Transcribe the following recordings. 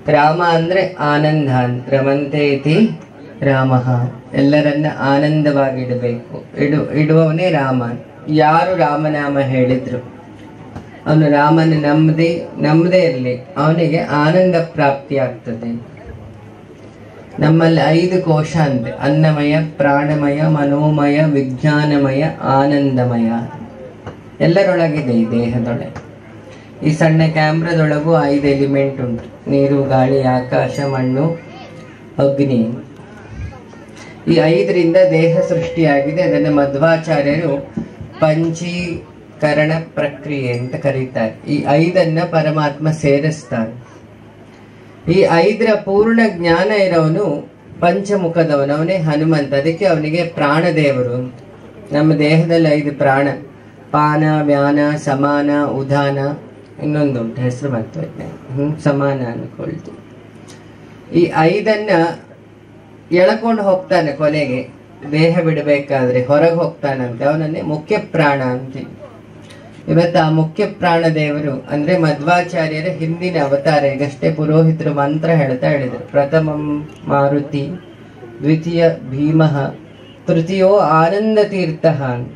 ರಾಮ ಅಂದ್ರೆ ಆನಂದ ಅಂತ ರಮಂತೆ ಇತಿ ರಾಮ ಎಲ್ಲರನ್ನ ಆನಂದವಾಗಿಡಬೇಕು ಇಡು ಇಡುವವನೇ ರಾಮ ಯಾರು ರಾಮನಾಮ ಹೇಳಿದ್ರು ಅವನು ರಾಮನ ನಂಬದೆ ನಂಬದೇ ಇರಲಿ ಅವನಿಗೆ ಆನಂದ ಪ್ರಾಪ್ತಿ ಆಗ್ತದೆ ನಮ್ಮಲ್ಲಿ ಐದು ಕೋಶ ಅಂತೆ ಅನ್ನಮಯ ಪ್ರಾಣಮಯ ಮನೋಮಯ ವಿಜ್ಞಾನಮಯ ಆನಂದಮಯ ಎಲ್ಲರೊಳಗಿದೆ ಈ ದೇಹದೊಳಗೆ ಈ ಸಣ್ಣ ಕ್ಯಾಮ್ರಾದೊಳಗೂ ಐದು ಎಲಿಮೆಂಟ್ ಉಂಟು ನೀರು ಗಾಳಿ ಆಕಾಶ ಮಣ್ಣು ಅಗ್ನಿ ಈ ಐದರಿಂದ ದೇಹ ಸೃಷ್ಟಿಯಾಗಿದೆ ಅದನ್ನು ಮಧ್ವಾಚಾರ್ಯರು ಪಂಚೀಕರಣ ಪ್ರಕ್ರಿಯೆ ಅಂತ ಕರೀತಾರೆ ಈ ಐದನ್ನ ಪರಮಾತ್ಮ ಸೇರಿಸ್ತಾನೆ ಈ ಐದರ ಪೂರ್ಣ ಜ್ಞಾನ ಇರೋವನು ಪಂಚಮುಖದವನು ಅವನೇ ಹನುಮಂತ ಅದಕ್ಕೆ ಅವನಿಗೆ ಪ್ರಾಣದೇವರು ಅಂತ. ನಮ್ಮ ದೇಹದಲ್ಲಿ ಐದು ಪ್ರಾಣ ಪಾನ ವ್ಯಾನ ಸಮಾನ ಉದಾನ ಇನ್ನೊಂದುಂಟು ಹೆಸರು ಮರ್ತೋಯ್ತು ಹ್ಮ್ ಸಮಾನ ಅನ್ಕೊಳ್ತು ಈ ಐದನ್ನ ಎಳ್ಕೊಂಡು ಹೋಗ್ತಾನೆ ಕೊನೆಗೆ ದೇಹ ಬಿಡಬೇಕಾದ್ರೆ ಹೊರಗೆ ಹೋಗ್ತಾನಂತೆ ಅವನನ್ನೇ ಮುಖ್ಯ ಪ್ರಾಣ ಅಂತೀವಿ ಇವತ್ತು ಆ ಮುಖ್ಯ ಪ್ರಾಣ ದೇವರು ಅಂದ್ರೆ ಮಧ್ವಾಚಾರ್ಯರ ಹಿಂದಿನ ಅವತಾರ ಈಗಷ್ಟೇ ಪುರೋಹಿತರು ಮಂತ್ರ ಹೇಳ್ತಾ ಹೇಳಿದ್ರು ಪ್ರಥಮಂ ಮಾರುತಿ ದ್ವಿತೀಯ ಭೀಮಃ ತೃತೀಯೋ ಆನಂದ ತೀರ್ಥ ಅಂತ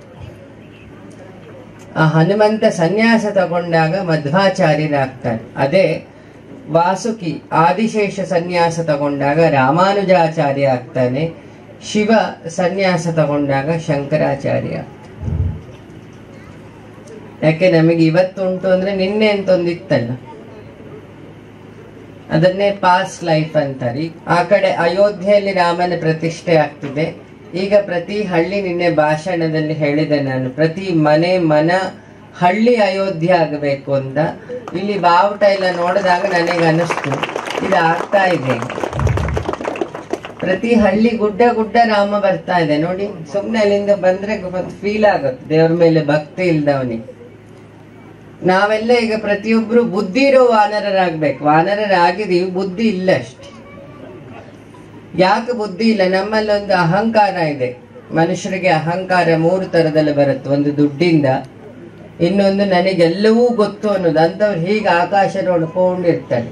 ಆ ಹನುಮಂತ ಸನ್ಯಾಸ ತಗೊಂಡಾಗ ಮಧ್ವಾಚಾರ್ಯರಾಗ್ತಾರೆ ಅದೇ ವಾಸುಕಿ ಆದಿಶೇಷ ಸನ್ಯಾಸ ತಗೊಂಡಾಗ ರಾಮಾನುಜಾಚಾರ್ಯ ಆಗ್ತಾನೆ ಶಿವ ಸನ್ಯಾಸ ತಗೊಂಡಾಗ ಶಂಕರಾಚಾರ್ಯ ಆಗ್ತಾನೆ. ಯಾಕೆ ನಮಗೆ ಇವತ್ತುಂಟು ಅಂದ್ರೆ ನಿನ್ನೆ ಅಂತ ಒಂದಿತ್ತಲ್ಲ ಅದನ್ನೇ ಪಾಸ್ ಲೈಫ್ ಅಂತಾರೆ ಆ ಕಡೆ ಅಯೋಧ್ಯೆಯಲ್ಲಿ ರಾಮನ ಪ್ರತಿಷ್ಠೆ ಆಗ್ತಿದೆ ಈಗ ಪ್ರತಿ ಹಳ್ಳಿ ನಿನ್ನೆ ಭಾಷಣದಲ್ಲಿ ಹೇಳಿದೆ ನಾನು ಪ್ರತಿ ಮನೆ ಮನ ಹಳ್ಳಿ ಅಯೋಧ್ಯೆ ಆಗಬೇಕು ಅಂತ ಇಲ್ಲಿ ಬಾವುಟ ಎಲ್ಲ ನೋಡಿದಾಗ ನನಗೆ ಅನಿಸ್ತು ಇದು ಆಗ್ತಾ ಇದೆ ಪ್ರತಿ ಹಳ್ಳಿ ಗುಡ್ಡ ಗುಡ್ಡ ರಾಮ ಬರ್ತಾ ಇದೆ ನೋಡಿ ಸುಮ್ನೆ ಅಲ್ಲಿಂದ ಬಂದ್ರೆ ಫೀಲ್ ಆಗುತ್ತೆ ದೇವ್ರ ಮೇಲೆ ಭಕ್ತಿ ಇಲ್ದವನಿಗೆ ನಾವೆಲ್ಲ ಈಗ ಪ್ರತಿಯೊಬ್ರು ಬುದ್ಧಿ ಇರೋ ವಾನರರಾಗ್ಬೇಕು ವಾನರರಾಗಿದೀವಿ ಬುದ್ಧಿ ಇಲ್ಲ ಅಷ್ಟೇ ಯಾಕೆ ಬುದ್ಧಿ ಇಲ್ಲ ನಮ್ಮಲ್ಲಿ ಒಂದು ಅಹಂಕಾರ ಇದೆ ಮನುಷ್ಯರಿಗೆ ಅಹಂಕಾರ ಮೂರು ತರದಲ್ಲಿ ಬರುತ್ತೆ ಒಂದು ದುಡ್ಡಿಂದ ಇನ್ನೊಂದು ನನಗೆಲ್ಲವೂ ಗೊತ್ತು ಅನ್ನೋದು ಅಂತವ್ರು ಹೀಗೆ ಆಕಾಶ ನೋಡ್ಕೊಂಡಿರ್ತಾರೆ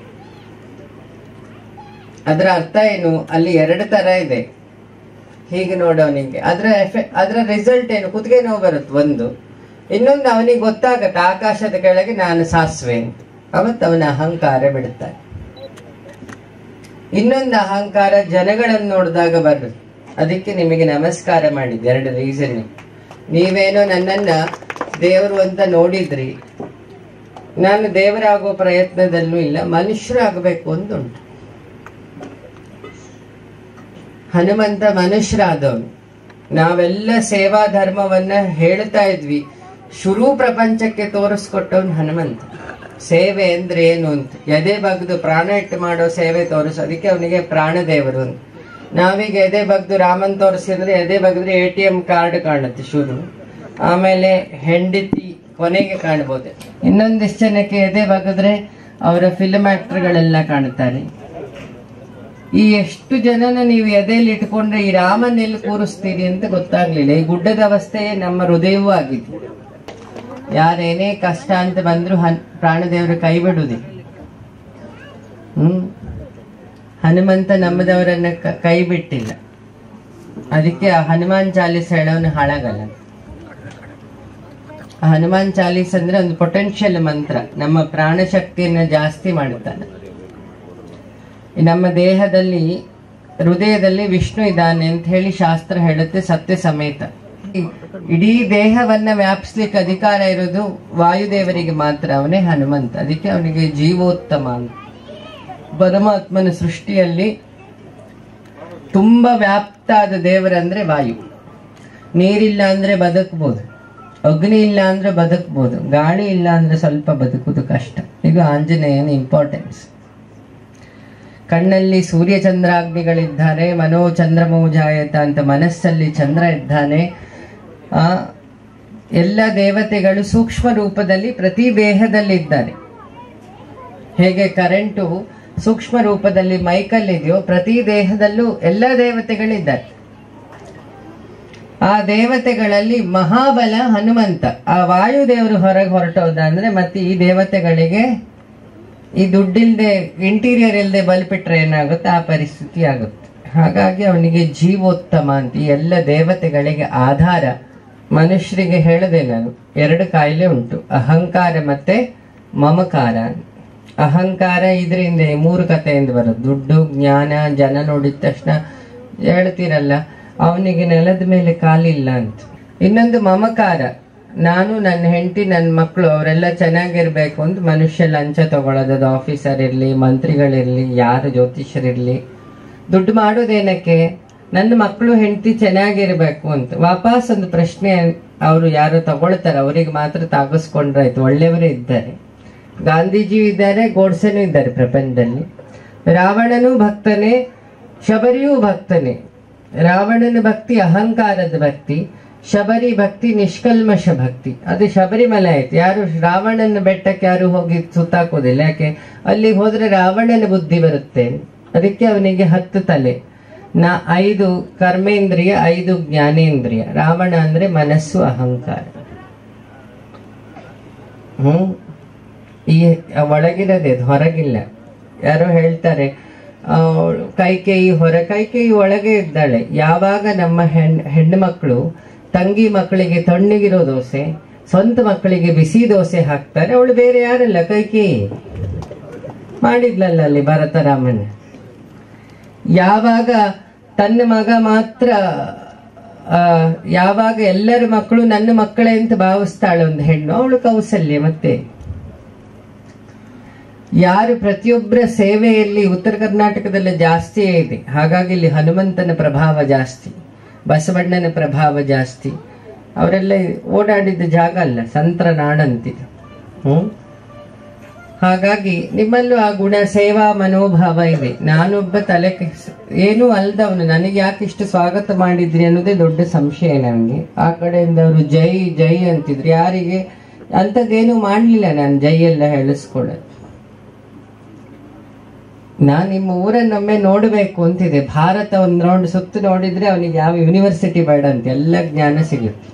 ಅದರ ಅರ್ಥ ಏನು ಅಲ್ಲಿ ಎರಡು ತರ ಇದೆ ಹೀಗೆ ನೋಡೋನಿಗೆ ಅದರ ಎಫೆಕ್ಟ್ ಅದರ ರಿಸಲ್ಟ್ ಏನು ಕುತ್ತಿಗೆ ನೋವು ಬರುತ್ತೆ ಒಂದು ಇನ್ನೊಂದು ಅವನಿಗೆ ಗೊತ್ತಾಗತ್ತೆ ಆಕಾಶದ ಕೆಳಗೆ ನಾನು ಸಾಸುವೆ ಅಂತ ಅವತ್ತು ಅವನ ಅಹಂಕಾರ ಬಿಡುತ್ತಾನೆ ಇನ್ನೊಂದು ಅಹಂಕಾರ ಜನಗಳನ್ನು ನೋಡಿದಾಗ ಬರುತ್ತೆ ಅದಕ್ಕೆ ನಿಮಗೆ ನಮಸ್ಕಾರ ಮಾಡಿದ್ದೆ ಎರಡು ರೀಸನ್ ನೀವೇನೋ ನನ್ನನ್ನ ದೇವರು ಅಂತ ನೋಡಿದ್ರಿ ನಾನು ದೇವರಾಗೋ ಪ್ರಯತ್ನದಲ್ಲೂ ಇಲ್ಲ ಮನುಷ್ಯರಾಗಬೇಕು ಒಂದುಂಟು ಹನುಮಂತ ಮನುಷ್ಯರಾದವನು ನಾವೆಲ್ಲ ಸೇವಾ ಧರ್ಮವನ್ನ ಹೇಳ್ತಾ ಇದ್ವಿ ಶುರು ಪ್ರಪಂಚಕ್ಕೆ ತೋರಿಸ್ಕೊಟ್ಟವನು ಹನುಮಂತ ಸೇವೆ ಅಂದ್ರೆ ಏನು ಅಂತ ಎದೆ ಬಗ್ದು ಪ್ರಾಣ ಇಟ್ಟು ಮಾಡೋ ಸೇವೆ ತೋರಿಸು ಅದಕ್ಕೆ ಅವನಿಗೆ ಪ್ರಾಣದೇವರು ಅಂತ ನಾವೀಗ ಎದೆ ಬಗ್ದು ರಾಮನ್ ತೋರಿಸಿದ್ರೆ ಎದೆ ಬಗ್ದ್ರೆ ಎ ಟಿ ಎಂ ಕಾರ್ಡ್ ಕಾಣುತ್ತೆ ಶುರು ಆಮೇಲೆ ಹೆಂಡತಿ ಕೊನೆಗೆ ಕಾಣ್ಬೋದು ಇನ್ನೊಂದಿಷ್ಟು ಜನಕ್ಕೆ ಎದೆ ಬಗದ್ರೆ ಅವರ ಫಿಲ್ಮ್ ಆಕ್ಟರ್ಗಳೆಲ್ಲ ಕಾಣುತ್ತಾರೆ ಈ ಎಷ್ಟು ಜನನ ನೀವು ಎದೆಯಲ್ಲಿ ಇಟ್ಕೊಂಡ್ರೆ ಈ ರಾಮನ್ ಎಲ್ಲಿ ಕೂರಿಸ್ತೀರಿ ಅಂತ ಗೊತ್ತಾಗ್ಲಿಲ್ಲ ಈ ಗುಡ್ಡದ ಅವಸ್ಥೆಯೇ ನಮ್ಮ ಹೃದಯವೂ ಆಗಿತ್ತು ಯಾರೇನೇ ಕಷ್ಟ ಅಂತ ಬಂದ್ರು ಹನ್ ಪ್ರಾಣದೇವರು ಕೈ ಬಿಡುವುದಿಲ್ಲ ಹ್ಮ್ ಹನುಮಂತ ನಮ್ಮದವರನ್ನ ಕ- ಕೈ ಬಿಟ್ಟಿಲ್ಲ ಅದಕ್ಕೆ ಆ ಹನುಮಾನ್ ಚಾಲೀಸ್ ಹೇಳೋನು ಹಾಳಾಗಲ್ಲ ಆ ಹನುಮಾನ್ ಚಾಲೀಸ್ ಅಂದ್ರೆ ಒಂದು ಪೊಟೆನ್ಷಿಯಲ್ ಮಂತ್ರ ನಮ್ಮ ಪ್ರಾಣ ಶಕ್ತಿಯನ್ನ ಜಾಸ್ತಿ ಮಾಡುತ್ತಾನೆ ಈ ನಮ್ಮ ದೇಹದಲ್ಲಿ ಹೃದಯದಲ್ಲಿ ವಿಷ್ಣು ಇದ್ದಾನೆ ಅಂತ ಹೇಳಿ ಶಾಸ್ತ್ರ ಹೇಳುತ್ತೆ ಸತ್ಯ ಸಮೇತ ಈ ಇಡೀ ದೇಹವನ್ನ ವ್ಯಾಪಿಸ್ಲಿಕ್ಕೆ ಅಧಿಕಾರ ಇರೋದು ವಾಯುದೇವರಿಗೆ ಮಾತ್ರ ಅವನೇ ಹನುಮಂತ ಅದಕ್ಕೆ ಅವನಿಗೆ ಜೀವೋತ್ತಮ ಅಂತ ಪರಮಾತ್ಮನ ಸೃಷ್ಟಿಯಲ್ಲಿ ತುಂಬಾ ವ್ಯಾಪ್ತ ಆದ ದೇವರಂದ್ರೆ ವಾಯು ನೀರಿಲ್ಲ ಅಂದ್ರೆ ಬದುಕಬಹುದು ಅಗ್ನಿ ಇಲ್ಲ ಅಂದ್ರೆ ಬದುಕಬಹುದು ಗಾಳಿ ಇಲ್ಲ ಅಂದ್ರೆ ಸ್ವಲ್ಪ ಬದುಕುವುದು ಕಷ್ಟ ಇದು ಆಂಜನೇಯನ ಇಂಪಾರ್ಟೆನ್ಸ್ ಕಣ್ಣಲ್ಲಿ ಸೂರ್ಯ ಚಂದ್ರಾಗ್ನಿಗಳಿದ್ದಾರೆ ಮನೋ ಚಂದ್ರಮೌಜಾಯತ ಅಂತ ಮನಸ್ಸಲ್ಲಿ ಚಂದ್ರ ಇದ್ದಾನೆ ಆ ಎಲ್ಲ ದೇವತೆಗಳು ಸೂಕ್ಷ್ಮ ರೂಪದಲ್ಲಿ ಪ್ರತಿ ದೇಹದಲ್ಲಿ ಇದ್ದಾರೆ ಹೇಗೆ ಕರೆಂಟು ಸೂಕ್ಷ್ಮ ರೂಪದಲ್ಲಿ ಮೈಕಲ್ ಇದೆಯೋ ಪ್ರತಿ ದೇಹದಲ್ಲೂ ಎಲ್ಲ ದೇವತೆಗಳಿದ್ದಾರೆ ಆ ದೇವತೆಗಳಲ್ಲಿ ಮಹಾಬಲ ಹನುಮಂತ ಆ ವಾಯುದೇವರು ಹೊರಗೆ ಹೊರಟೋದ ಅಂದ್ರೆ ಮತ್ತೆ ಈ ದೇವತೆಗಳಿಗೆ ಈ ದುಡ್ಡಿಲ್ದೆ ಇಂಟೀರಿಯರ್ ಇಲ್ಲದೆ ಬಲ್ಪಿಟ್ರೆ ಏನಾಗುತ್ತೆ ಆ ಪರಿಸ್ಥಿತಿ ಆಗುತ್ತೆ ಹಾಗಾಗಿ ಅವನಿಗೆ ಜೀವೋತ್ತಮ ಅಂತ ಈ ಎಲ್ಲ ದೇವತೆಗಳಿಗೆ ಆಧಾರ ಮನುಷ್ಯರಿಗೆ ಹೇಳದೆ ನಾನು ಎರಡು ಕಾಯಿಲೆ ಉಂಟು ಅಹಂಕಾರ ಮತ್ತೆ ಮಮಕಾರ ಅಹಂಕಾರ ಇದರಿಂದ ಮೂರು ಕಥೆಯಿಂದ ಬರೋದು ದುಡ್ಡು ಜ್ಞಾನ ಜನ ನೋಡಿದ ತಕ್ಷಣ ಹೇಳ್ತೀರಲ್ಲ ಅವನಿಗೆ ನೆಲದ ಮೇಲೆ ಕಾಲಿಲ್ಲ ಅಂತ ಇನ್ನೊಂದು ಮಮಕಾರ ನಾನು ನನ್ನ ಹೆಂಡತಿ ನನ್ನ ಮಕ್ಕಳು ಅವರೆಲ್ಲ ಚೆನ್ನಾಗಿರ್ಬೇಕು ಅಂತ ಮನುಷ್ಯ ಲಂಚ ತಗೊಳ್ಳೋದು ಅದು ಆಫೀಸರ್ ಇರಲಿ ಮಂತ್ರಿಗಳಿರ್ಲಿ ಯಾರು ಜ್ಯೋತಿಷರಿರ್ಲಿ ದುಡ್ಡು ಮಾಡೋದೇನಕ್ಕೆ ನನ್ನ ಮಕ್ಕಳು ಹೆಂಡತಿ ಚೆನ್ನಾಗಿರ್ಬೇಕು ಅಂತ ವಾಪಸ್ ಒಂದು ಪ್ರಶ್ನೆ ಅವರು ಯಾರು ತಗೊಳ್ತಾರೆ ಅವರಿಗೆ ಮಾತ್ರ ತಾಗಿಸ್ಕೊಂಡ್ರಾಯ್ತು ಒಳ್ಳೆಯವರೇ ಇದ್ದಾರೆ ಗಾಂಧೀಜಿಯೂ ಇದ್ದಾರೆ ಗೋಡ್ಸೆನೂ ಇದ್ದಾರೆ ಪ್ರಪಂಚದಲ್ಲಿ ರಾವಣನೂ ಭಕ್ತನೇ ಶಬರಿಯೂ ಭಕ್ತನೇ ರಾವಣನ ಭಕ್ತಿ ಅಹಂಕಾರದ ಭಕ್ತಿ ಶಬರಿ ಭಕ್ತಿ ನಿಷ್ಕಲ್ಮಶ ಭಕ್ತಿ ಅದು ಶಬರಿಮಲೆ ಆಯ್ತು ಯಾರು ರಾವಣನ ಬೆಟ್ಟಕ್ಕೆ ಯಾರು ಹೋಗಿ ಸುತ್ತಾಕೋದಿಲ್ಲ ಯಾಕೆ ಅಲ್ಲಿಗೆ ಹೋದ್ರೆ ರಾವಣನ ಬುದ್ಧಿ ಬರುತ್ತೆ ಅದಕ್ಕೆ ಅವನಿಗೆ ಹತ್ತು ತಲೆ ನಾ ಐದು ಕರ್ಮೇಂದ್ರಿಯ ಐದು ಜ್ಞಾನೇಂದ್ರಿಯ ರಾವಣ ಅಂದ್ರೆ ಮನಸ್ಸು ಅಹಂಕಾರ ಹ್ಮ್ ಈ ಒಳಗಿರೋದೇ ಅದು ಹೊರಗಿಲ್ಲ ಯಾರೋ ಹೇಳ್ತಾರೆ ಆ, ಕೈಕೇಯಿ ಹೊರ ಕೈಕೇಯಿ ಒಳಗೆ ಇದ್ದಾಳೆ ಯಾವಾಗ ನಮ್ಮ ಹೆಣ್ ಹೆಣ್ಣು ಮಕ್ಕಳು ತಂಗಿ ಮಕ್ಕಳಿಗೆ ತಣ್ಣಗಿರೋ ದೋಸೆ ಸ್ವಂತ ಮಕ್ಕಳಿಗೆ ಬಿಸಿ ದೋಸೆ ಹಾಕ್ತಾರೆ ಅವಳು ಬೇರೆ ಯಾರಲ್ಲ ಕೈಕೇಯಿ ಮಾಡಿದ್ಲಲ್ಲ ಅಲ್ಲಿ ಭರತರಾಮನ ಯಾವಾಗ ತನ್ನ ಮಗ ಮಾತ್ರ ಆ, ಯಾವಾಗ ಎಲ್ಲರ ಮಕ್ಕಳು ನನ್ನ ಮಕ್ಕಳೇ ಅಂತ ಭಾವಿಸ್ತಾಳೆ ಒಂದು ಹೆಣ್ಣು ಅವಳು ಕೌಸಲ್ಯ ಮತ್ತೆ ಯಾರು ಪ್ರತಿಯೊಬ್ಬರ ಸೇವೆಯಲ್ಲಿ ಉತ್ತರ ಕರ್ನಾಟಕದಲ್ಲಿ ಜಾಸ್ತಿಯೇ ಇದೆ ಹಾಗಾಗಿ ಇಲ್ಲಿ ಹನುಮಂತನ ಪ್ರಭಾವ ಜಾಸ್ತಿ ಬಸವಣ್ಣನ ಪ್ರಭಾವ ಜಾಸ್ತಿ ಅವರೆಲ್ಲ ಓಡಾಡಿದ ಜಾಗ ಅಲ್ಲ ಸಂತರ ನಾಡಂತಿದೆ ಹ್ಮ್ ಹಾಗಾಗಿ ನಿಮ್ಮಲ್ಲೂ ಆ ಗುಣ ಸೇವಾ ಮನೋಭಾವ ಇದೆ ನಾನೊಬ್ಬ ತಲೆ ಕೆಡ್ಸ್- ಏನೂ ಅಲ್ದವನು ನನಗೆ ಯಾಕೆ ಇಷ್ಟು ಸ್ವಾಗತ ಮಾಡಿದ್ರಿ ಅನ್ನೋದೇ ದೊಡ್ಡ ಸಂಶಯ ನನಗೆ ಆ ಕಡೆಯಿಂದ ಅವರು ಜೈ ಜೈ ಅಂತಿದ್ರು ಯಾರಿಗೆ ಅಂಥದ್ದೇನು ಮಾಡ್ಲಿಲ್ಲ ನಾನು ಜೈ ಎಲ್ಲ ಹೇಳಿಸ್ಕೊಳ್ಳೋದು ನಾನ್ ನಿಮ್ಮ ಊರನ್ನೊಮ್ಮೆ ನೋಡಬೇಕು ಅಂತಿದೆ ಭಾರತ ಒಂದ್ ರೌಂಡ್ ಸುತ್ತು ನೋಡಿದ್ರೆ ಅವನಿಗೆ ಯಾವ ಯೂನಿವರ್ಸಿಟಿ ಬೇಡ ಅಂತ ಎಲ್ಲ ಜ್ಞಾನ ಸಿಗುತ್ತೆ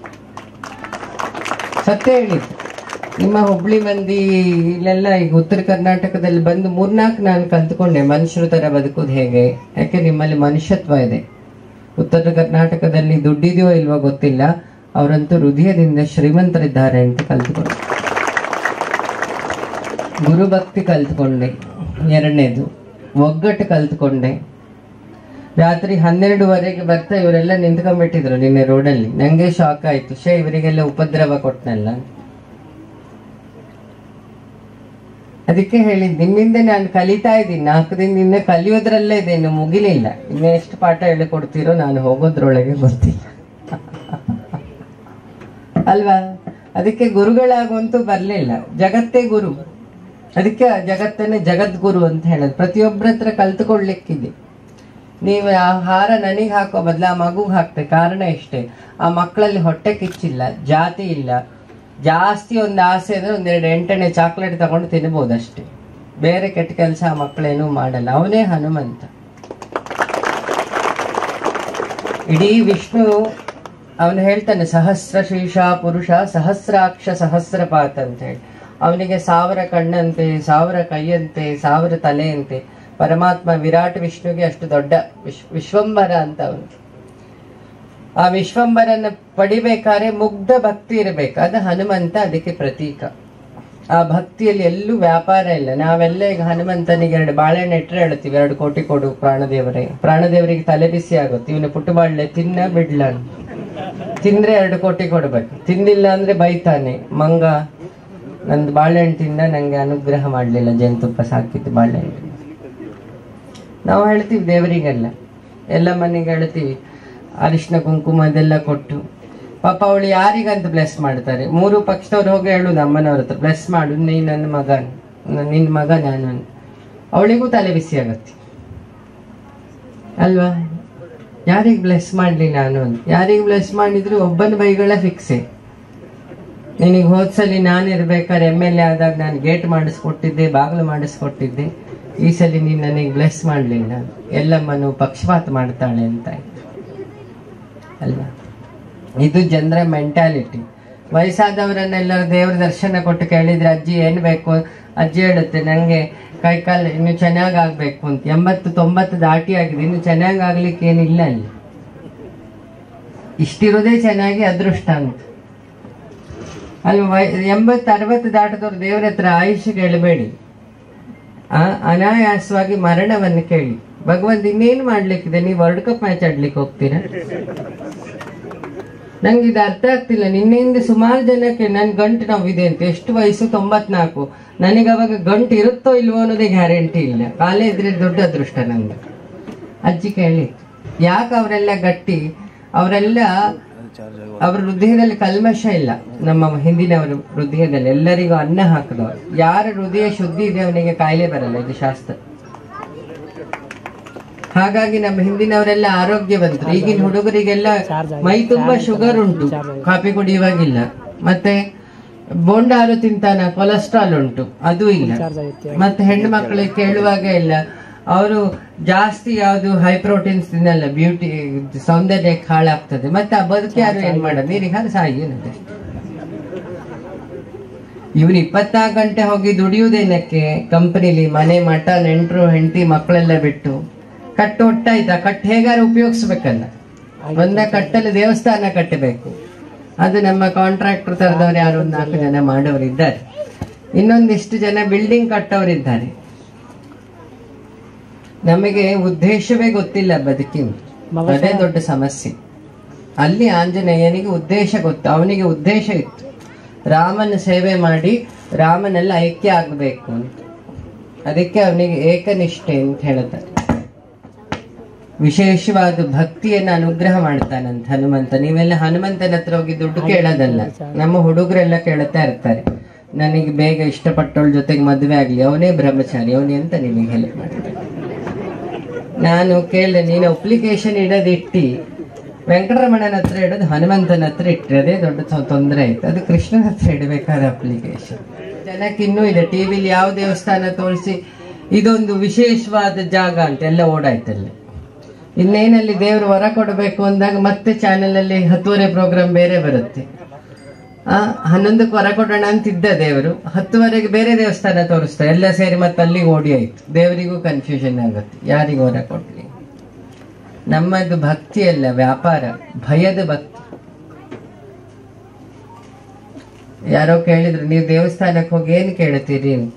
ಸತ್ಯ ಹೇಳಿದ್ದು ನಿಮ್ಮ ಹುಬ್ಳಿ ಮಂದಿ ಇಲ್ಲೆಲ್ಲ ಈಗ ಉತ್ತರ ಕರ್ನಾಟಕದಲ್ಲಿ ಬಂದು ಮೂರ್ನಾಲ್ಕು ನಾನು ಕಲ್ತ್ಕೊಂಡೆ ಮನುಷ್ಯರ ತರ ಬದುಕೋದು ಹೇಗೆ ಯಾಕೆ ನಿಮ್ಮಲ್ಲಿ ಮನುಷ್ಯತ್ವ ಇದೆ ಉತ್ತರ ಕರ್ನಾಟಕದಲ್ಲಿ ದುಡ್ಡಿದೆಯೋ ಇಲ್ವೋ ಗೊತ್ತಿಲ್ಲ ಅವರಂತೂ ಹೃದಯದಿಂದ ಶ್ರೀಮಂತರಿದ್ದಾರೆ ಅಂತ ಕಲ್ತ್ಕೊಂಡೆ ಗುರುಭಕ್ತಿ ಕಲ್ತ್ಕೊಂಡೆ ಎರಡನೇದು ಒಗ್ಗಟ್ಟು ಕಲ್ತ್ಕೊಂಡೆ ರಾತ್ರಿ ಹನ್ನೆರಡುವರೆಗೆ ಬರ್ತಾ ಇವರೆಲ್ಲ ನಿಂತ್ಕೊಂಡ್ಬಿಟ್ಟಿದ್ರು ನಿನ್ನೆ ರೋಡಲ್ಲಿ ನಂಗೆ ಶಾಕ್ ಆಯ್ತು ಶೇ ಇವರಿಗೆಲ್ಲ ಉಪದ್ರವ ಕೊಟ್ನಲ್ಲ ಅದಕ್ಕೆ ಹೇಳಿದ್ ನಿಮ್ಮಿಂದ ನಾನು ಕಲಿತಾ ಇದ್ದೀನಿ ನಾಲ್ಕು ದಿನದಿಂದ ಕಲಿಯೋದ್ರಲ್ಲೇ ಇದೆ ಇನ್ನು ಮುಗಿಲಿಲ್ಲ ಇನ್ನು ಎಷ್ಟು ಪಾಠ ಹೇಳಿಕೊಡ್ತೀರೋ ನಾನು ಹೋಗೋದ್ರೊಳಗೆ ಗೊತ್ತಿಲ್ಲ ಅಲ್ವಾ ಅದಕ್ಕೆ ಗುರುಗಳಾಗುವಂತೂ ಬರ್ಲಿಲ್ಲ ಜಗತ್ತೇ ಗುರು ಅದಕ್ಕೆ ಆ ಜಗತ್ತನ್ನೇ ಜಗದ್ಗುರು ಅಂತ ಹೇಳೋದು ಪ್ರತಿಯೊಬ್ಬರ ಹತ್ರ ಕಲ್ತ್ಕೊಳ್ಳಿಕ್ಕಿದೆ ನೀವು ಆ ಹಾರ ನನಗೆ ಹಾಕೋ ಬದಲು ಆ ಮಗುಗೆ ಹಾಕ್ತೆ ಕಾರಣ ಇಷ್ಟೇ ಆ ಮಕ್ಕಳಲ್ಲಿ ಹೊಟ್ಟೆ ಕಿಚ್ಚಿಲ್ಲ ಜಾತಿ ಇಲ್ಲ ಜಾಸ್ತಿ ಒಂದು ಆಸೆ ಅಂದ್ರೆ ಒಂದೆರಡು ಎಂಟನೇ ಚಾಕ್ಲೇಟ್ ತಗೊಂಡು ತಿನ್ಬೋದು ಅಷ್ಟೇ ಬೇರೆ ಕೆಟ್ಟ ಕೆಲಸ ಆ ಮಕ್ಕಳೇನೂ ಮಾಡಲ್ಲ ಅವನೇ ಹನುಮಂತ ಇಡೀ ವಿಷ್ಣು ಅವನು ಹೇಳ್ತಾನೆ ಸಹಸ್ರ ಶೀರ್ಷ ಪುರುಷ ಸಹಸ್ರಾಕ್ಷ ಸಹಸ್ರಪಾತ್ ಅಂತ ಹೇಳಿ ಅವನಿಗೆ ಸಾವಿರ ಕಣ್ಣಂತೆ ಸಾವಿರ ಕೈಯಂತೆ ಸಾವಿರ ತಲೆಯಂತೆ ಪರಮಾತ್ಮ ವಿರಾಟ್ ವಿಷ್ಣುಗೆ ಅಷ್ಟು ದೊಡ್ಡ ವಿಶ್ ವಿಶ್ವಂಬರ ಅಂತ ಅವನು ಆ ವಿಶ್ವಂಬರನ್ನ ಪಡಿಬೇಕಾದ್ರೆ ಮುಗ್ಧ ಭಕ್ತಿ ಇರಬೇಕು ಅದು ಹನುಮಂತ ಅದಕ್ಕೆ ಪ್ರತೀಕ ಆ ಭಕ್ತಿಯಲ್ಲಿ ಎಲ್ಲೂ ವ್ಯಾಪಾರ ಇಲ್ಲ ನಾವೆಲ್ಲ ಈಗ ಹನುಮಂತನಿಗೆ ಎರಡು ಬಾಳೆಹಣ್ಣು ಇಟ್ಟರೆ ಹೇಳ್ತೀವಿ ಎರಡು ಕೋಟಿ ಕೊಡು ಪ್ರಾಣದೇವರೇ ಪ್ರಾಣದೇವರಿಗೆ ತಲೆ ಬಿಸಿ ಆಗುತ್ತೆ ಇವನು ಪುಟ್ಟ ಬಾಳೆ ತಿನ್ನ ಬಿಡ್ಲ ತಿಂದ್ರೆ ಎರಡು ಕೋಟಿ ಕೊಡ್ಬೇಕು ತಿಂದಿಲ್ಲ ಅಂದ್ರೆ ಬೈತಾನೆ ಮಂಗ ನಂದು ಬಾಳೆಹಣ್ಣು ತಿಂದ ನಂಗೆ ಅನುಗ್ರಹ ಮಾಡ್ಲಿಲ್ಲ ಜೇನುತುಪ್ಪ ಸಾಕಿದ್ದು ಬಾಳೆಹಣ್ಣು ನಾವು ಹೇಳ್ತೀವಿ ದೇವರಿಗೆಲ್ಲ ಎಲ್ಲ ಮನೆಗೆ ಹೇಳ್ತೀವಿ ಅರಿಶಿನ ಕುಂಕುಮ ಅದೆಲ್ಲ ಕೊಟ್ಟು ಪಾಪ ಅವಳು ಯಾರಿಗಂತ ಬ್ಲೆಸ್ ಮಾಡ್ತಾರೆ ಮೂರು ಪಕ್ಷದವ್ರು ಹೋಗಿ ಹೇಳುದು ಅಮ್ಮನವ್ರ ಹತ್ರ ಬ್ಲೆಸ್ ಮಾಡು ನೀ ನನ್ನ ಮಗ ನಿನ್ನ ಮಗ ನಾನು ಅಂತ. ಅವಳಿಗೂ ತಲೆ ಬಿಸಿ ಆಗತ್ತೆ ಅಲ್ವಾ ಯಾರಿಗೆ ಬ್ಲೆಸ್ ಮಾಡ್ಲಿ ನಾನು ಅಂತ ಯಾರಿಗೆ ಬ್ಲೆಸ್ ಮಾಡಿದ್ರು ಒಬ್ಬನ ಬೈಗಳ ಫಿಕ್ಸೆ ನಿನಗೆ ಹೋದ್ಸಲಿ ನಾನು ಇರ್ಬೇಕಾದ್ರೆ ಎಮ್ ಎಲ್ ಎ ಆದಾಗ ನಾನು ಗೇಟ್ ಮಾಡಿಸ್ಕೊಟ್ಟಿದ್ದೆ ಬಾಗಿಲು ಮಾಡಿಸ್ಕೊಟ್ಟಿದ್ದೆ ಈ ಸಲ ನೀನು ನನಗೆ ಬ್ಲೆಸ್ ಮಾಡಲಿಲ್ಲ ಎಲ್ಲಮ್ಮನು ಪಕ್ಷಪಾತ ಮಾಡ್ತಾಳೆ ಅಂತ ಆಯ್ತು ಅಲ್ವಾ ಇದು ಜನರ ಮೆಂಟಾಲಿಟಿ ವಯಸ್ಸಾದವರನ್ನೆಲ್ಲ ದೇವ್ರ ದರ್ಶನ ಕೊಟ್ಟು ಕೇಳಿದ್ರೆ ಅಜ್ಜಿ ಏನ್ ಬೇಕು ಅಜ್ಜಿ ಹೇಳುತ್ತೆ ನಂಗೆ ಕೈಕಾಲು ಇನ್ನು ಚೆನ್ನಾಗ್ ಆಗ್ಬೇಕು ಅಂತ ಎಂಬತ್ತು ತೊಂಬತ್ತು ದಾಟಿ ಆಗಿದೆ ಇನ್ನು ಚೆನ್ನಾಗ್ ಆಗ್ಲಿಕ್ಕೆ ಏನಿಲ್ಲ ಅಲ್ಲಿ ಇಷ್ಟಿರೋದೇ ಚೆನ್ನಾಗಿ ಅದೃಷ್ಟ ಅಂತ ಅಲ್ಲಿ ವೈ- ಎಂಬತ್ತು ಅರವತ್ತು ದಾಟದವ್ರು ದೇವರ ಹತ್ರ ಆಯುಷ್ಯ ಕೇಳಬೇಡಿ ಆ ಅನಾಯಾಸವಾಗಿ ಮರಣವನ್ನು ಕೇಳಿ ಭಗವಂತ ಇನ್ನೇನು ಮಾಡ್ಲಿಕ್ಕಿದೆ ನೀವು ವರ್ಲ್ಡ್ ಕಪ್ ಮ್ಯಾಚ್ ಆಡ್ಲಿಕ್ಕೆ ಹೋಗ್ತೀರಾ ನಂಗೆ ಇದು ಅರ್ಥ ಆಗ್ತಿಲ್ಲ ನಿನ್ನೆಯಿಂದ ಸುಮಾರು ಜನಕ್ಕೆ ನನ್ ಗಂಟು ನೋವಿದೆ ಅಂತ ಎಷ್ಟು ವಯಸ್ಸು ತೊಂಬತ್ನಾಲ್ಕು ನನಗೆ ಅವಾಗ ಗಂಟು ಇರುತ್ತೋ ಇಲ್ವೋ ಅನ್ನೋದೇ ಗ್ಯಾರಂಟಿ ಇಲ್ಲ ಕಾಲೇ ಇದ್ರೆ ದೊಡ್ಡ ಅದೃಷ್ಟ ನಂದು ಅಜ್ಜಿ ಕೇಳಿ ಯಾಕೆ ಅವರೆಲ್ಲ ಗಟ್ಟಿ ಅವರೆಲ್ಲ ಅವ್ರ ಹೃದಯದಲ್ಲಿ ಕಲ್ಮಶ ಇಲ್ಲ ನಮ್ಮ ಹಿಂದಿನವರ ಹೃದಯದಲ್ಲಿ ಎಲ್ಲರಿಗೂ ಅನ್ನ ಹಾಕಿದವರು ಯಾರ ಹೃದಯ ಶುದ್ಧಿ ಇದೆ ಅವನಿಗೆ ಕಾಯಿಲೆ ಬರಲ್ಲ ಇದು ಶಾಸ್ತ್ರ ಹಾಗಾಗಿ ನಮ್ಮ ಹಿಂದಿನವರೆಲ್ಲ ಆರೋಗ್ಯವಂತರು ಈಗಿನ ಹುಡುಗರಿಗೆಲ್ಲ ಮೈ ತುಂಬಾ ಶುಗರ್ ಉಂಟು ಕಾಫಿ ಕುಡಿಯುವಾಗಿಲ್ಲ ಮತ್ತೆ ಬೋಂಡ ಹಾಲು ತಿಂತಾನ ಕೊಲೆಸ್ಟ್ರಾಲ್ ಉಂಟು ಅದು ಇಲ್ಲ ಮತ್ತೆ ಹೆಣ್ಣು ಮಕ್ಕಳಿಗೆ ಕೇಳುವಾಗ ಇಲ್ಲ ಅವರು ಜಾಸ್ತಿ ಯಾವುದು ಹೈ ಪ್ರೋಟೀನ್ಸ್ ತಿನ್ನಲ್ಲ ಬ್ಯೂಟಿ ಸೌಂದರ್ಯಕ್ಕೆ ಹಾಳಾಗ್ತದೆ ಮತ್ತೆ ಆ ಬದುಕು ಯಾರು ಏನ್ ಮಾಡೋದು ನೀರಿಗೆ ಹಾಲು ಸಾಯಿ ಏನಂತೆ ಇವನು ಇಪ್ಪತ್ನಾಲ್ಕು ಗಂಟೆ ಹೋಗಿ ದುಡಿಯುವುದೇನಕ್ಕೆ ಕಂಪನಿಲಿ ಮನೆ ಮಠ ನೆಂಟರು ಹೆಂಡತಿ ಮಕ್ಕಳೆಲ್ಲ ಬಿಟ್ಟು ಕಟ್ಟು ಒಟ್ಟಾಯ್ತಾ ಕಟ್ಟು ಹೇಗಾರು ಉಪಯೋಗಿಸ್ಬೇಕಲ್ಲ ಒಂದ ಕಟ್ಟಲು ದೇವಸ್ಥಾನ ಕಟ್ಟಬೇಕು ಅದು ನಮ್ಮ ಕಾಂಟ್ರಾಕ್ಟರ್ ತರದವ್ರು ಯಾರು ಒಂದು ನಾಲ್ಕು ಜನ ಮಾಡೋರಿದ್ದಾರೆ ಇನ್ನೊಂದಿಷ್ಟು ಜನ ಬಿಲ್ಡಿಂಗ್ ಕಟ್ಟೋರಿದ್ದಾರೆ ನಮಗೆ ಉದ್ದೇಶವೇ ಗೊತ್ತಿಲ್ಲ ಬದುಕಿನ ಅದೇ ದೊಡ್ಡ ಸಮಸ್ಯೆ ಅಲ್ಲಿ ಆಂಜನೇಯನಿಗೆ ಉದ್ದೇಶ ಗೊತ್ತು ಅವನಿಗೆ ಉದ್ದೇಶ ಇತ್ತು ರಾಮನ ಸೇವೆ ಮಾಡಿ ರಾಮನೆಲ್ಲ ಐಕ್ಯ ಆಗಬೇಕು ಅಂತ ಅದಕ್ಕೆ ಅವನಿಗೆ ಏಕನಿಷ್ಠೆ ಅಂತ ಹೇಳ್ತಾರೆ ವಿಶೇಷವಾದ ಭಕ್ತಿಯನ್ನು ಅನುಗ್ರಹ ಮಾಡ್ತಾನಂತ ಹನುಮಂತ ನೀವೆಲ್ಲ ಹನುಮಂತನ ಹತ್ರ ಹೋಗಿ ದುಡ್ಡು ಕೇಳೋದಲ್ಲ ನಮ್ಮ ಹುಡುಗರೆಲ್ಲ ಕೇಳುತ್ತಾ ಇರ್ತಾರೆ ನನಗೆ ಬೇಗ ಇಷ್ಟಪಟ್ಟವಳ ಜೊತೆಗೆ ಮದುವೆ ಆಗ್ಲಿ ಅವನೇ ಬ್ರಹ್ಮಚಾರಿ ಅವನೇ ಅಂತ ನಿಮಗೆ ಹೆಲ್ಪ್ ಮಾಡ್ತಾನೆ ನಾನು ಕೇಳಿದೆ ನೀನು ಅಪ್ಲಿಕೇಶನ್ ಇಡೋದು ಇಟ್ಟಿ ವೆಂಕಟರಮಣನ ಹತ್ರ ಇಡೋದು ಹನುಮಂತನ ಹತ್ರ ಇಟ್ಟರೆ ಅದೇ ದೊಡ್ಡ ತೊ- ತೊಂದರೆ ಆಯ್ತು ಅದು ಕೃಷ್ಣನ ಹತ್ರ ಇಡಬೇಕಾದ ಅಪ್ಲಿಕೇಶನ್ ಜನಕ್ಕೆ ಇನ್ನೂ ಇದೆ ಟಿವಿಲಿ ಯಾವ ದೇವಸ್ಥಾನ ತೋರಿಸಿ ಇದೊಂದು ವಿಶೇಷವಾದ ಜಾಗ ಅಂತ ಎಲ್ಲ ಓಡಾಯ್ತಲ್ಲಿ ಇನ್ನೇನಲ್ಲಿ ದೇವರು ವರ ಕೊಡಬೇಕು ಅಂದಾಗ ಮತ್ತೆ ಚಾನೆಲ್ ಅಲ್ಲಿ ಹತ್ತುವರೆ ಪ್ರೋಗ್ರಾಮ್ ಬೇರೆ ಬರುತ್ತೆ ಆ ಹನ್ನೊಂದಕ್ಕೆ ವರ ಕೊಡೋಣ ಅಂತಿದ್ದ ದೇವರು ಹತ್ತುವರೆಗೆ ಬೇರೆ ದೇವಸ್ಥಾನ ತೋರಿಸ್ತಾರೆ ಎಲ್ಲ ಸೇರಿ ಮತ್ತೆ ಅಲ್ಲಿಗೆ ಓಡಿ ಆಯ್ತು ದೇವರಿಗೂ ಕನ್ಫ್ಯೂಷನ್ ಆಗುತ್ತೆ ಯಾರಿಗೂ ವರ ಕೊಡ್ಲಿ ನಮ್ಮದು ಭಕ್ತಿ ಅಲ್ಲ ವ್ಯಾಪಾರ ಭಯದ ಭಕ್ತಿ ಯಾರೋ ಕೇಳಿದ್ರು ನೀವು ದೇವಸ್ಥಾನಕ್ಕೆ ಹೋಗಿ ಏನು ಕೇಳ್ತೀರಿ ಅಂತ.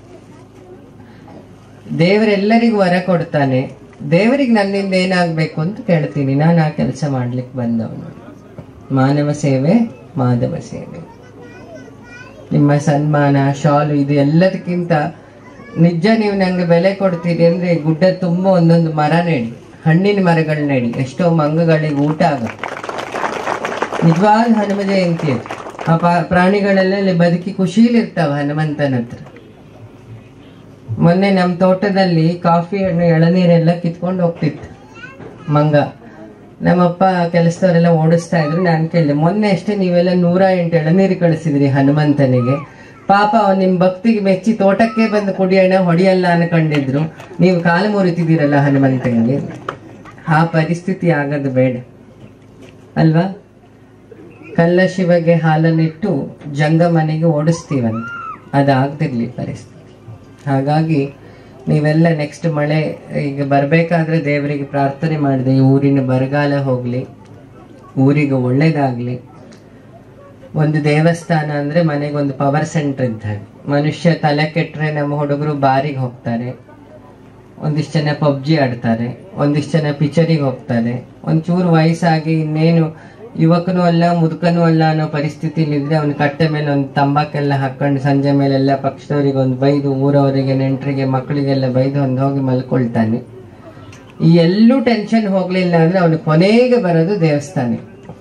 ದೇವರೆಲ್ಲರಿಗೂ ವರ ಕೊಡ್ತಾನೆ ದೇವರಿಗೆ ನನ್ನಿಂದ ಏನಾಗ್ಬೇಕು ಅಂತ ಕೇಳ್ತೀನಿ ನಾನು ಆ ಕೆಲಸ ಮಾಡ್ಲಿಕ್ಕೆ ಬಂದವನು ಮಾನವ ಸೇವೆ ಮಾಧವ ಸೇವೆ ನಿಮ್ಮ ಸನ್ಮಾನ ಶಾಲು ಇದು ಎಲ್ಲದಕ್ಕಿಂತ ನಿಜ ನೀವು ನಂಗೆ ಬೆಲೆ ಕೊಡ್ತೀರಿ ಅಂದ್ರೆ ಗುಡ್ಡ ತುಂಬ ಒಂದೊಂದು ಮರ ನೆಡಿ ಹಣ್ಣಿನ ಮರಗಳು ನೆಡಿ ಎಷ್ಟೋ ಮಂಗಗಳಿಗೆ ಊಟ ಆಗುತ್ತೆ ನಿಜವಾದ ಹನುಮ ಜಯಂತಿ ಅದು ಆ ಪಾ- ಪ್ರಾಣಿಗಳೆಲ್ಲ ಇಲ್ಲಿ ಬದುಕಿ ಖುಷಿಲಿರ್ತಾವ ಹನುಮಂತನ ಹತ್ರ ಮೊನ್ನೆ ನಮ್ಮ ತೋಟದಲ್ಲಿ ಕಾಫಿ ಹಣ್ಣು ಎಳನೀರೆಲ್ಲ ಕಿತ್ಕೊಂಡು ಹೋಗ್ತಿತ್ತು ಮಂಗ ನಮ್ಮಪ್ಪ ಕೆಲಸದವರೆಲ್ಲ ಓಡಿಸ್ತಾ ಇದ್ರು ನಾನು ಕೇಳಿದೆ ಮೊನ್ನೆ ಅಷ್ಟೇ ನೀವೆಲ್ಲ ನೂರ ಎಂಟು ಎಳನೀರು ಕಳಿಸಿದ್ರಿ ಹನುಮಂತನಿಗೆ ಪಾಪ ಅವ್ನು ನಿಮ್ ಭಕ್ತಿಗೆ ಮೆಚ್ಚಿ ತೋಟಕ್ಕೆ ಬಂದು ಕುಡಿಯೋಣ ಹೊಡಿಯಲ್ಲ ಅನ್ಕೊಂಡಿದ್ರು ನೀವು ಕಾಲು ಮುರಿತಿದ್ದೀರಲ್ಲ ಹನುಮಂತನಿಗೆ ಆ ಪರಿಸ್ಥಿತಿ ಆಗೋದು ಬೇಡ ಅಲ್ವಾ ಕಲ್ಲ ಶಿವಗೆ ಹಾಲನ್ನಿಟ್ಟು ಜಂಗಮನೆಗೆ ಓಡಿಸ್ತೀವಂತೆ ಅದಾಗ್ತಿರ್ಲಿ ಪರಿಸ್ಥಿತಿ ಹಾಗಾಗಿ ನೀವೆಲ್ಲ ನೆಕ್ಸ್ಟ್ ಮಳೆ ಈಗ ಬರಬೇಕಾದ್ರೆ ದೇವರಿಗೆ ಪ್ರಾರ್ಥನೆ ಮಾಡಿದೆ ಈ ಊರಿನ ಬರಗಾಲ ಹೋಗ್ಲಿ ಊರಿಗೆ ಒಳ್ಳೇದಾಗ್ಲಿ ಒಂದು ದೇವಸ್ಥಾನ ಅಂದ್ರೆ ಮನೆಗೆ ಒಂದು ಪವರ್ ಸೆಂಟರ್ ಇದ್ದಾಗ ಮನುಷ್ಯ ತಲೆ ಕೆಟ್ಟರೆ ನಮ್ಮ ಹುಡುಗರು ಬಾರಿಗೆ ಹೋಗ್ತಾರೆ ಒಂದಿಷ್ಟು ಜನ ಪಬ್ಜಿ ಆಡ್ತಾರೆ ಒಂದಿಷ್ಟು ಜನ ಪಿಕ್ಚರಿಗೆ ಹೋಗ್ತಾರೆ ಒಂಚೂರು ವಯಸ್ಸಾಗಿ ಇನ್ನೇನು ಯುವಕನೂ ಅಲ್ಲ ಮುದುಕನೂ ಅಲ್ಲ ಅನ್ನೋ ಪರಿಸ್ಥಿತಿಲಿ ಇದ್ರೆ ಅವ್ನ ಕಟ್ಟೆ ಮೇಲೆ ಒಂದು ತಂಬಾಕೆಲ್ಲ ಹಾಕೊಂಡು ಸಂಜೆ ಮೇಲೆಲ್ಲ ಪಕ್ಷದವರಿಗೆ ಒಂದು ಬೈದು ಊರವರಿಗೆ ನೆಂಟರಿಗೆ ಮಕ್ಕಳಿಗೆಲ್ಲ ಬೈದು ಒಂದು ಹೋಗಿ ಮಲ್ಕೊಳ್ತಾನೆ ಈ ಎಲ್ಲೂ ಟೆನ್ಷನ್ ಹೋಗ್ಲಿಲ್ಲ ಅಂದ್ರೆ ಅವನು ಕೊನೆಗೆ ಬರೋದು ದೇವಸ್ಥಾನ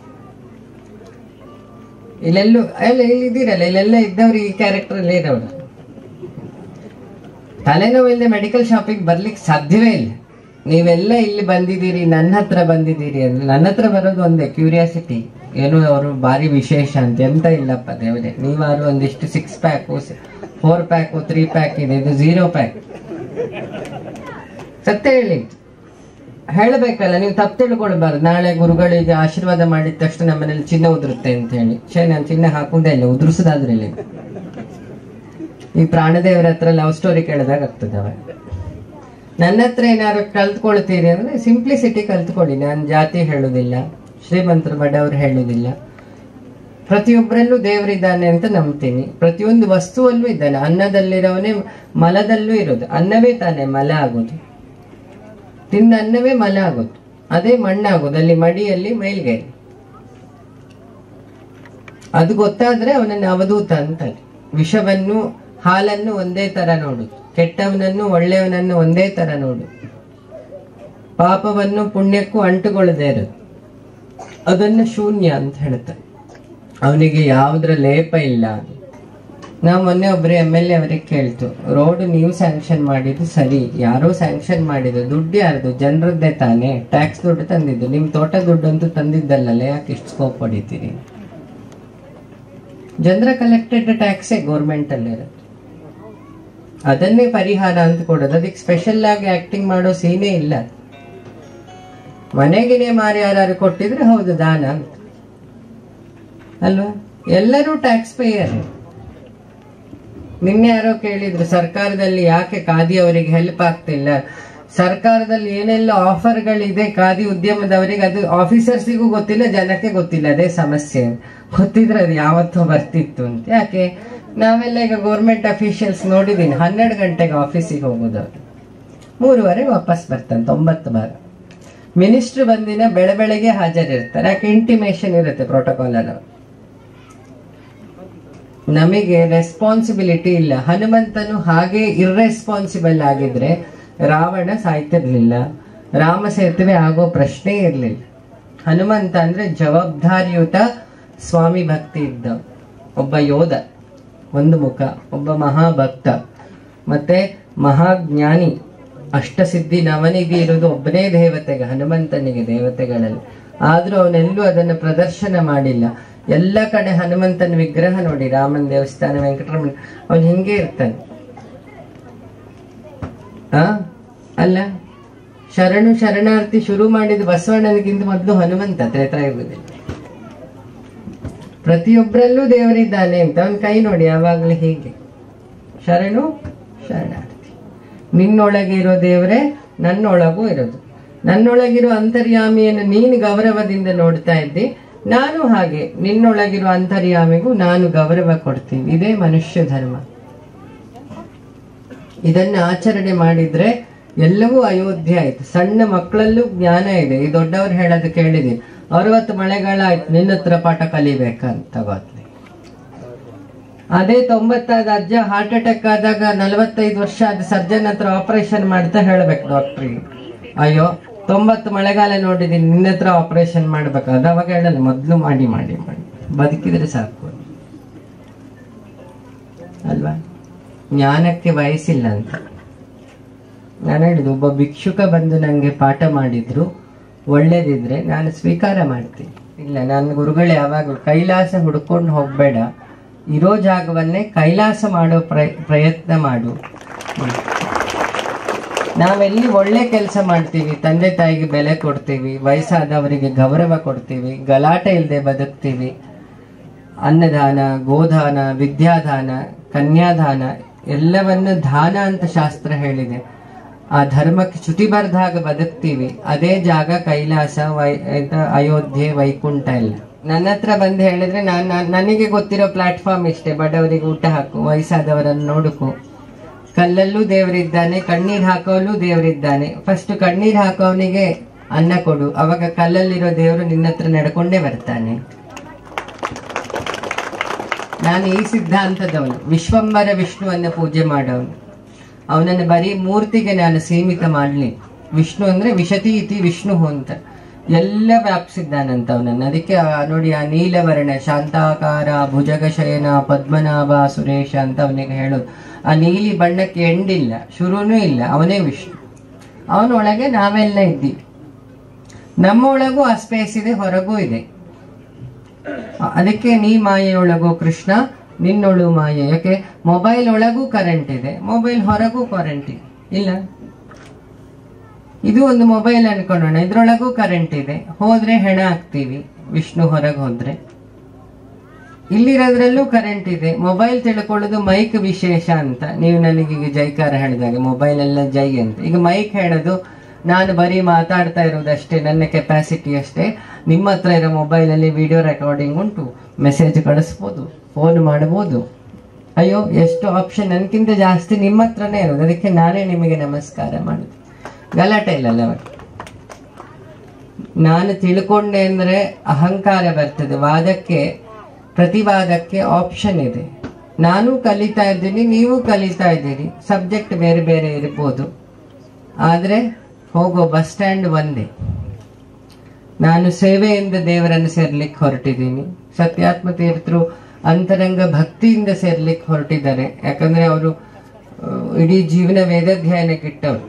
ಇಲ್ಲೆಲ್ಲೂ ಎಲ್ಲ ಇದ್ದೀರಲ್ಲ ಇಲ್ಲೆಲ್ಲ ಇದ್ದವ್ರು ಈ ಕ್ಯಾರೆಕ್ಟರ್ ಅಲ್ಲೇ ಇರೋರು ತಲೆನೋವು ಇಲ್ಲದೆ ಮೆಡಿಕಲ್ ಶಾಪಿಗೆ ಬರ್ಲಿಕ್ಕೆ ಸಾಧ್ಯವೇ ಇಲ್ಲ ನೀವೆಲ್ಲ ಇಲ್ಲಿ ಬಂದಿದ್ದೀರಿ ನನ್ನ ಹತ್ರ ಬಂದಿದ್ದೀರಿ ಅಂದ್ರೆ ನನ್ನ ಹತ್ರ ಬರೋದು ಒಂದೇ ಕ್ಯೂರಿಯಾಸಿಟಿ ಏನು ಅವರು ಭಾರಿ ವಿಶೇಷ ಅಂತ ಎಂತ ಇಲ್ಲಪ್ಪ ದೇವರೇ ನೀವಾರು ಒಂದಿಷ್ಟು six pack four pack three pack ಇದೆ ಇದು ಝೀರೋ ಪ್ಯಾಕ್ ಸತ್ಯ ಹೇಳಿ ಹೇಳಬೇಕಲ್ಲ ನೀವು ತಪ್ಪು ತಿಳ್ಕೊಳ್ಬಾರ್ದು ನಾಳೆ ಗುರುಗಳಿಗೆ ಆಶೀರ್ವಾದ ಮಾಡಿದ ತಕ್ಷಣ ನಮ್ಮನೇಲಿ ಚಿನ್ನ ಉದುರುತ್ತೆ ಅಂತ ಹೇಳಿ ಶೇ ನಾನು ಚಿನ್ನ ಹಾಕುವುದೇ ಇಲ್ಲ ಉದುರಿಸೋದಾದ್ರೆ ಇಲ್ಲ ಈ ಪ್ರಾಣದೇವರ ಹತ್ರ ಲವ್ ಸ್ಟೋರಿ ಕೇಳಿದಾಗ ಆಗ್ತದೆ ಅವಾಗ ನನ್ನ ಹತ್ರ ಏನಾದ್ರು ಕಲ್ತ್ಕೊಳ್ತೀರಿ ಅಂದ್ರೆ ಸಿಂಪ್ಲಿಸಿಟಿ ಕಲ್ತ್ಕೊಳ್ಳಿ ನಾನು ಜಾತಿ ಹೇಳುದಿಲ್ಲ ಶ್ರೀಮಂತರು ಬಡವರು ಹೇಳುದಿಲ್ಲ ಪ್ರತಿಯೊಬ್ಬರಲ್ಲೂ ದೇವರಿದ್ದಾನೆ ಅಂತ ನಂಬ್ತೀನಿ ಪ್ರತಿಯೊಂದು ವಸ್ತುವಲ್ಲೂ ಇದ್ದಾನೆ ಅನ್ನದಲ್ಲಿರೋವನೇ ಮಲದಲ್ಲೂ ಇರೋದು ಅನ್ನವೇ ತಾನೇ ಮಲ ಆಗೋದು ತಿಂದ ಅನ್ನವೇ ಮಲ ಆಗೋದು ಅದೇ ಮಣ್ಣಾಗೋದು ಅಲ್ಲಿ ಮಡಿಯಲ್ಲಿ ಮೈಲ್ಗೆ ಅದು ಗೊತ್ತಾದ್ರೆ ಅವನನ್ನು ಅವಧೂತ ಅಂತಾರೆ ವಿಷವನ್ನು ಹಾಲನ್ನು ಒಂದೇ ತರ ನೋಡುದು ಕೆಟ್ಟವನನ್ನು ಒಳ್ಳೆಯವನನ್ನು ಒಂದೇ ತರ ನೋಡು ಪಾಪವನ್ನು ಪುಣ್ಯಕ್ಕೂ ಅಂಟುಕೊಳ್ಳದೆ ಇರೋದು ಅದನ್ನು ಶೂನ್ಯ ಅಂತ ಹೇಳ್ತಾರೆ ಅವನಿಗೆ ಯಾವುದ್ರ ಲೇಪ ಇಲ್ಲ ನಾವು ಮೊನ್ನೆ ಒಬ್ರು ಎಮ್ ಎಲ್ ಎ ಅವರಿಗೆ ಕೇಳ್ತು ರೋಡ್ ನೀವು ಸ್ಯಾಂಕ್ಷನ್ ಮಾಡಿದ್ದು ಸರಿ ಯಾರೋ ಸ್ಯಾಂಕ್ಷನ್ ಮಾಡಿದ್ದು ದುಡ್ಡು ಯಾರ್ದು ಜನರದ್ದೇ ತಾನೇ ಟ್ಯಾಕ್ಸ್ ದುಡ್ಡು ತಂದಿದ್ದು ನಿಮ್ ತೋಟ ದುಡ್ಡು ಅಂತೂ ತಂದಿದ್ದಲ್ಲಲ್ಲ ಯಾಕೆ ಇಷ್ಟು ಸ್ಕೋಪ್ ಹೊಡಿತೀರಿ ಜನರ ಕಲೆಕ್ಟೆಡ್ ಟ್ಯಾಕ್ಸೇ ಗೌರ್ಮೆಂಟ್ ಅಲ್ಲಿರೋದು ಅದನ್ನೇ ಪರಿಹಾರ ಅಂತ ಕೊಡೋದು ಅದಕ್ಕೆ ಸ್ಪೆಷಲ್ ಆಗಿ ಆಕ್ಟಿಂಗ್ ಮಾಡೋ ಸೀನೇ ಇಲ್ಲ ಮನೆಗಿನೇ ಮಾರಿ ಯಾರು ಕೊಟ್ಟಿದ್ರೆ ಹೌದು ದಾನ ಅಂತ ಅಲ್ವಾ ಎಲ್ಲರೂ ಟ್ಯಾಕ್ಸ್ ಪೇಯರ್ ನಿನ್ನೆ ಯಾರೋ ಕೇಳಿದ್ರು ಸರ್ಕಾರದಲ್ಲಿ ಯಾಕೆ ಖಾದಿ ಅವರಿಗೆ ಹೆಲ್ಪ್ ಆಗ್ತಿಲ್ಲ ಸರ್ಕಾರದಲ್ಲಿ ಏನೆಲ್ಲ ಆಫರ್ಗಳಿದೆ ಖಾದಿ ಉದ್ಯಮದವರಿಗೆ ಅದು ಆಫೀಸರ್ಸಿಗೂ ಗೊತ್ತಿಲ್ಲ ಜನಕ್ಕೆ ಗೊತ್ತಿಲ್ಲ ಅದೇ ಸಮಸ್ಯೆ ಗೊತ್ತಿದ್ರೆ ಅದು ಯಾವತ್ತೋ ಬರ್ತಿತ್ತು ಅಂತ ಯಾಕೆ ನಾವೆಲ್ಲ ಈಗ ಗೌರ್ಮೆಂಟ್ ಅಫಿಷಿಯಲ್ಸ್ ನೋಡಿದೀನಿ ಹನ್ನೆರಡು ಗಂಟೆಗೆ ಆಫೀಸಿಗೆ ಹೋಗೋದು ಅವ್ರು ಮೂರುವರೆ ವಾಪಸ್ ಬರ್ತಾನೆ ತೊಂಬತ್ತು ಭಾಗ ಮಿನಿಸ್ಟ್ರು ಬಂದಿನ ಬೆಳೆ ಬೆಳಗ್ಗೆ ಹಾಜರಿರ್ತಾರೆ ಯಾಕೆ ಇಂಟಿಮೇಷನ್ ಇರುತ್ತೆ ಪ್ರೋಟೋಕಾಲ್ ಅಲ್ಲಿ ನಮಗೆ ರೆಸ್ಪಾನ್ಸಿಬಿಲಿಟಿ ಇಲ್ಲ ಹನುಮಂತನು ಹಾಗೆ ಇರ್ರೆಸ್ಪಾನ್ಸಿಬಲ್ ಆಗಿದ್ರೆ ರಾವಣ ಸಾಯ್ತಿರ್ಲಿಲ್ಲ ರಾಮ ಸೇತುವೆ ಆಗೋ ಪ್ರಶ್ನೆ ಇರ್ಲಿಲ್ಲ ಹನುಮಂತ ಅಂದ್ರೆ ಜವಾಬ್ದಾರಿಯುತ ಸ್ವಾಮಿ ಭಕ್ತಿ ಇದ್ದ ಒಬ್ಬ ಯೋಧ ಒಂದು ಮುಖ ಒಬ್ಬ ಮಹಾಭಕ್ತ ಮತ್ತೆ ಮಹಾಜ್ಞಾನಿ ಅಷ್ಟಸಿದ್ಧಿ ನವನಿಧಿ ಇರೋದು ಒಬ್ಬನೇ ದೇವತೆಗೆ ಹನುಮಂತನಿಗೆ ದೇವತೆಗಳಲ್ಲಿ ಆದ್ರೂ ಅವನೆಲ್ಲೂ ಅದನ್ನು ಪ್ರದರ್ಶನ ಮಾಡಿಲ್ಲ ಎಲ್ಲ ಕಡೆ ಹನುಮಂತನ ವಿಗ್ರಹ ನೋಡಿ ರಾಮನ ದೇವಸ್ಥಾನ ವೆಂಕಟರಮಣ ಅವನು ಹಿಂಗೆ ಇರ್ತಾನೆ ಆ ಅಲ್ಲ ಶರಣು ಶರಣಾರ್ಥಿ ಶುರು ಮಾಡಿದ ಬಸವಣ್ಣನಿಗಿಂತ ಮೊದಲು ಹನುಮಂತ ತ್ರೇತಾಯುಗದಲ್ಲಿ ಪ್ರತಿಯೊಬ್ಬರಲ್ಲೂ ದೇವರಿದ್ದಾನೆ ಅಂತ ಅವನ ಕೈ ನೋಡಿ ಯಾವಾಗಲೂ ಹೀಗೆ ಶರಣು ಶರಣಾರ್ಥಿ ನಿನ್ನೊಳಗೆ ಇರೋ ದೇವರೇ ನನ್ನೊಳಗೂ ಇರೋದು ನನ್ನೊಳಗಿರೋ ಅಂತರ್ಯಾಮಿಯನ್ನು ನೀನು ಗೌರವದಿಂದ ನೋಡ್ತಾ ಇದ್ದಿ ನಾನು ಹಾಗೆ ನಿನ್ನೊಳಗಿರೋ ಅಂತರ್ಯಾಮಿಗೂ ನಾನು ಗೌರವ ಕೊಡ್ತೀನಿ ಇದೇ ಮನುಷ್ಯ ಧರ್ಮ ಇದನ್ನ ಆಚರಣೆ ಮಾಡಿದ್ರೆ ಎಲ್ಲವೂ ಅಯೋಧ್ಯೆ ಆಯ್ತು ಸಣ್ಣ ಮಕ್ಕಳಲ್ಲೂ ಜ್ಞಾನ ಇದೆ ಈ ದೊಡ್ಡವ್ರು ಹೇಳೋದು ಕೇಳಿದೀನಿ ಅರವತ್ತು ಮಳೆಗಾಲ ಆಯ್ತು ನಿನ್ನ ಹತ್ರ ಪಾಠ ಕಲಿಬೇಕಂತ ಗೊತ್ತಲಿ ಅದೇ ತೊಂಬತ್ತಾದ ಅಜ್ಜ ಹಾರ್ಟ್ ಅಟ್ಯಾಕ್ ಆದಾಗ ನಲವತ್ತೈದು ವರ್ಷ ಆದ ಸರ್ಜನ್ ಹತ್ರ ಆಪರೇಷನ್ ಮಾಡ್ತಾ ಹೇಳ್ಬೇಕು ಡಾಕ್ಟ್ರಿಗೆ ಅಯ್ಯೋ ತೊಂಬತ್ತು ಮಳೆಗಾಲ ನೋಡಿದೀನಿ ನಿನ್ನ ಹತ್ರ ಆಪರೇಷನ್ ಮಾಡ್ಬೇಕು ಅದು ಅವಾಗ ಹೇಳಲ್ಲ ಮೊದ್ಲು ಮಾಡಿ ಮಾಡಿ ಮಾಡಿ ಬದುಕಿದ್ರೆ ಸಾಕು ಅಲ್ವಾ ಜ್ಞಾನಕ್ಕೆ ವಯಸ್ಸಿಲ್ಲ ಅಂತ ನಾನು ಹೇಳಿದ್ದು ಒಬ್ಬ ಭಿಕ್ಷುಕ ಬಂದು ನಂಗೆ ಪಾಠ ಮಾಡಿದ್ರು ಒಳ್ಳೇದಿದ್ರೆ ನಾನು ಸ್ವೀಕಾರ ಮಾಡ್ತೀನಿ ಇಲ್ಲ ನನ್ನ ಗುರುಗಳು ಯಾವಾಗಲೂ ಕೈಲಾಸ ಹುಡ್ಕೊಂಡು ಹೋಗ್ಬೇಡ ಇರೋ ಜಾಗವನ್ನೇ ಕೈಲಾಸ ಮಾಡೋ ಪ್ರಯ ಪ್ರಯತ್ನ ಮಾಡು ಹ್ಮ್. ನಾವೆಲ್ಲಿ ಒಳ್ಳೆ ಕೆಲಸ ಮಾಡ್ತೀವಿ ತಂದೆ ತಾಯಿಗೆ ಬೆಲೆ ಕೊಡ್ತೀವಿ ವಯಸ್ಸಾದವರಿಗೆ ಗೌರವ ಕೊಡ್ತೀವಿ ಗಲಾಟೆ ಇಲ್ಲದೆ ಬದುಕ್ತೀವಿ ಅನ್ನದಾನ ಗೋದಾನ ವಿದ್ಯಾದಾನ ಕನ್ಯಾದಾನ ಎಲ್ಲವನ್ನು ದಾನ ಅಂತ ಶಾಸ್ತ್ರ ಹೇಳಿದೆ ಆ ಧರ್ಮಕ್ಕೆ ಚ್ಯುತಿ ಬರ್ದಾಗ ಬದುಕ್ತೀವಿ ಅದೇ ಜಾಗ ಕೈಲಾಸ ವೈ ಎಂತ ಅಯೋಧ್ಯೆ ವೈಕುಂಠ ಎಲ್ಲ ನನ್ನ ಹತ್ರ ಬಂದು ಹೇಳಿದ್ರೆ ನಾನು ನನಗೆ ಗೊತ್ತಿರೋ ಪ್ಲಾಟ್ಫಾರ್ಮ್ ಇಷ್ಟೇ ಬಡವರಿಗೆ ಊಟ ಹಾಕು ವಯಸ್ಸಾದವರನ್ನು ನೋಡುಕು ಕಲ್ಲಲ್ಲೂ ದೇವರಿದ್ದಾನೆ ಕಣ್ಣೀರ್ ಹಾಕೋಲ್ಲೂ ದೇವರಿದ್ದಾನೆ ಫಸ್ಟ್ ಕಣ್ಣೀರ್ ಹಾಕೋವನಿಗೆ ಅನ್ನ ಕೊಡು ಅವಾಗ ಕಲ್ಲಲ್ಲಿರೋ ದೇವರು ನಿನ್ನ ಹತ್ರ ನಡ್ಕೊಂಡೇ ಬರ್ತಾನೆ ನಾನು ಈ ಸಿದ್ಧಾಂತದವನು ವಿಶ್ವಂಬರ ವಿಷ್ಣುವನ್ನ ಪೂಜೆ ಮಾಡೋನು ಅವನನ್ನು ಬರೀ ಮೂರ್ತಿಗೆ ನಾನು ಸೀಮಿತ ಮಾಡಲಿ ವಿಷ್ಣು ಅಂದ್ರೆ ವಿಶತಿ ಇತಿ ವಿಷ್ಣು ಅಂತ ಎಲ್ಲ ವ್ಯಾಪಿಸಿದ್ದಾನಂತ ಅವನನ್ನು ಅದಕ್ಕೆ ಆ ನೋಡಿ ಆ ನೀಲವರ್ಣ ಶಾಂತಾಕಾರ ಭುಜಗ ಶಯನ ಪದ್ಮನಾಭ ಸುರೇಶ ಅಂತ ಅವನಿಗೆ ಹೇಳೋದು ಆ ನೀಲಿ ಬಣ್ಣಕ್ಕೆ ಎಂಡಿಲ್ಲ ಶುರುನೂ ಇಲ್ಲ ಅವನೇ ವಿಷ್ಣು ಅವನೊಳಗೆ ನಾವೆಲ್ಲ ಇದ್ದೀವಿ ನಮ್ಮೊಳಗೂ ಆ ಸ್ಪೇಸ್ ಇದೆ ಹೊರಗೂ ಇದೆ ಅದಕ್ಕೆ ನೀ ಮಾಯೆಯೊಳಗೋ ಕೃಷ್ಣ ನಿನ್ನೊಳು ಮಾಯೆ ಯಾಕೆ ಮೊಬೈಲ್ ಒಳಗೂ ಕರೆಂಟ್ ಇದೆ ಮೊಬೈಲ್ ಹೊರಗೂ ಕರೆಂಟ್ ಇದೆ ಇಲ್ಲ ಇದು ಒಂದು ಮೊಬೈಲ್ ಅನ್ಕೊಳ್ಳೋಣ ಇದ್ರೊಳಗೂ ಕರೆಂಟ್ ಇದೆ ಹೋದ್ರೆ ಹೆಣ ಹಾಕ್ತೀವಿ ವಿಷ್ಣು ಹೊರಗೆ ಹೋದ್ರೆ ಇಲ್ಲಿರೋದ್ರಲ್ಲೂ ಕರೆಂಟ್ ಇದೆ ಮೊಬೈಲ್ ತಿಳ್ಕೊಳ್ಳೋದು ಮೈಕ್ ವಿಶೇಷ ಅಂತ ನೀವು ನನಗೆ ಈಗ ಜೈಕಾರ ಹೇಳಿದಾಗ ಮೊಬೈಲ್ ಎಲ್ಲ ಜೈ ಅಂತ ಈಗ ಮೈಕ್ ಹೇಳೋದು ನಾನು ಬರೀ ಮಾತಾಡ್ತಾ ಇರೋದಷ್ಟೇ ನನ್ನ ಕೆಪಾಸಿಟಿ ಅಷ್ಟೇ ನಿಮ್ಮ ಹತ್ರ ಇರೋ ಮೊಬೈಲಲ್ಲಿ ವಿಡಿಯೋ ರೆಕಾರ್ಡಿಂಗ್ ಉಂಟು ಮೆಸೇಜ್ ಕಳಿಸ್ಬೋದು ಫೋನ್ ಮಾಡ್ಬೋದು ಅಯ್ಯೋ ಎಷ್ಟು ಆಪ್ಷನ್ ನನಗಿಂತ ಜಾಸ್ತಿ ನಿಮ್ಮ ಹತ್ರನೇ ಇರೋದು ಅದಕ್ಕೆ ನಾನೇ ನಿಮಗೆ ನಮಸ್ಕಾರ ಮಾಡುದು ಗಲಾಟೆ ಇಲ್ಲಲ್ಲ ಅವತ್ತು ನಾನು ತಿಳ್ಕೊಂಡೆ ಅಂದ್ರೆ ಅಹಂಕಾರ ಬರ್ತದೆ ವಾದಕ್ಕೆ ಪ್ರತಿವಾದಕ್ಕೆ ಆಪ್ಷನ್ ಇದೆ ನಾನು ಕಲಿತಾ ಇದ್ದೀನಿ ನೀವು ಕಲಿತಾ ಇದ್ದೀರಿ ಸಬ್ಜೆಕ್ಟ್ ಬೇರೆ ಬೇರೆ ಇರ್ಬೋದು ಆದ್ರೆ ಹೋಗೋ ಬಸ್ ಸ್ಟ್ಯಾಂಡ್ ಒಂದೇ ನಾನು ಸೇವೆಯಿಂದ ದೇವರನ್ನು ಸೇರ್ಲಿಕ್ಕೆ ಹೊರಟಿದ್ದೀನಿ ಸತ್ಯಾತ್ಮ ತೀರ್ಥರು ಅಂತರಂಗ ಭಕ್ತಿಯಿಂದ ಸೇರ್ಲಿಕ್ಕೆ ಹೊರಟಿದ್ದಾರೆ ಯಾಕಂದ್ರೆ ಅವರು ಇಡೀ ಜೀವನ ವೇದಾಧ್ಯಯನಕ್ಕೆ ಇಟ್ಟವರು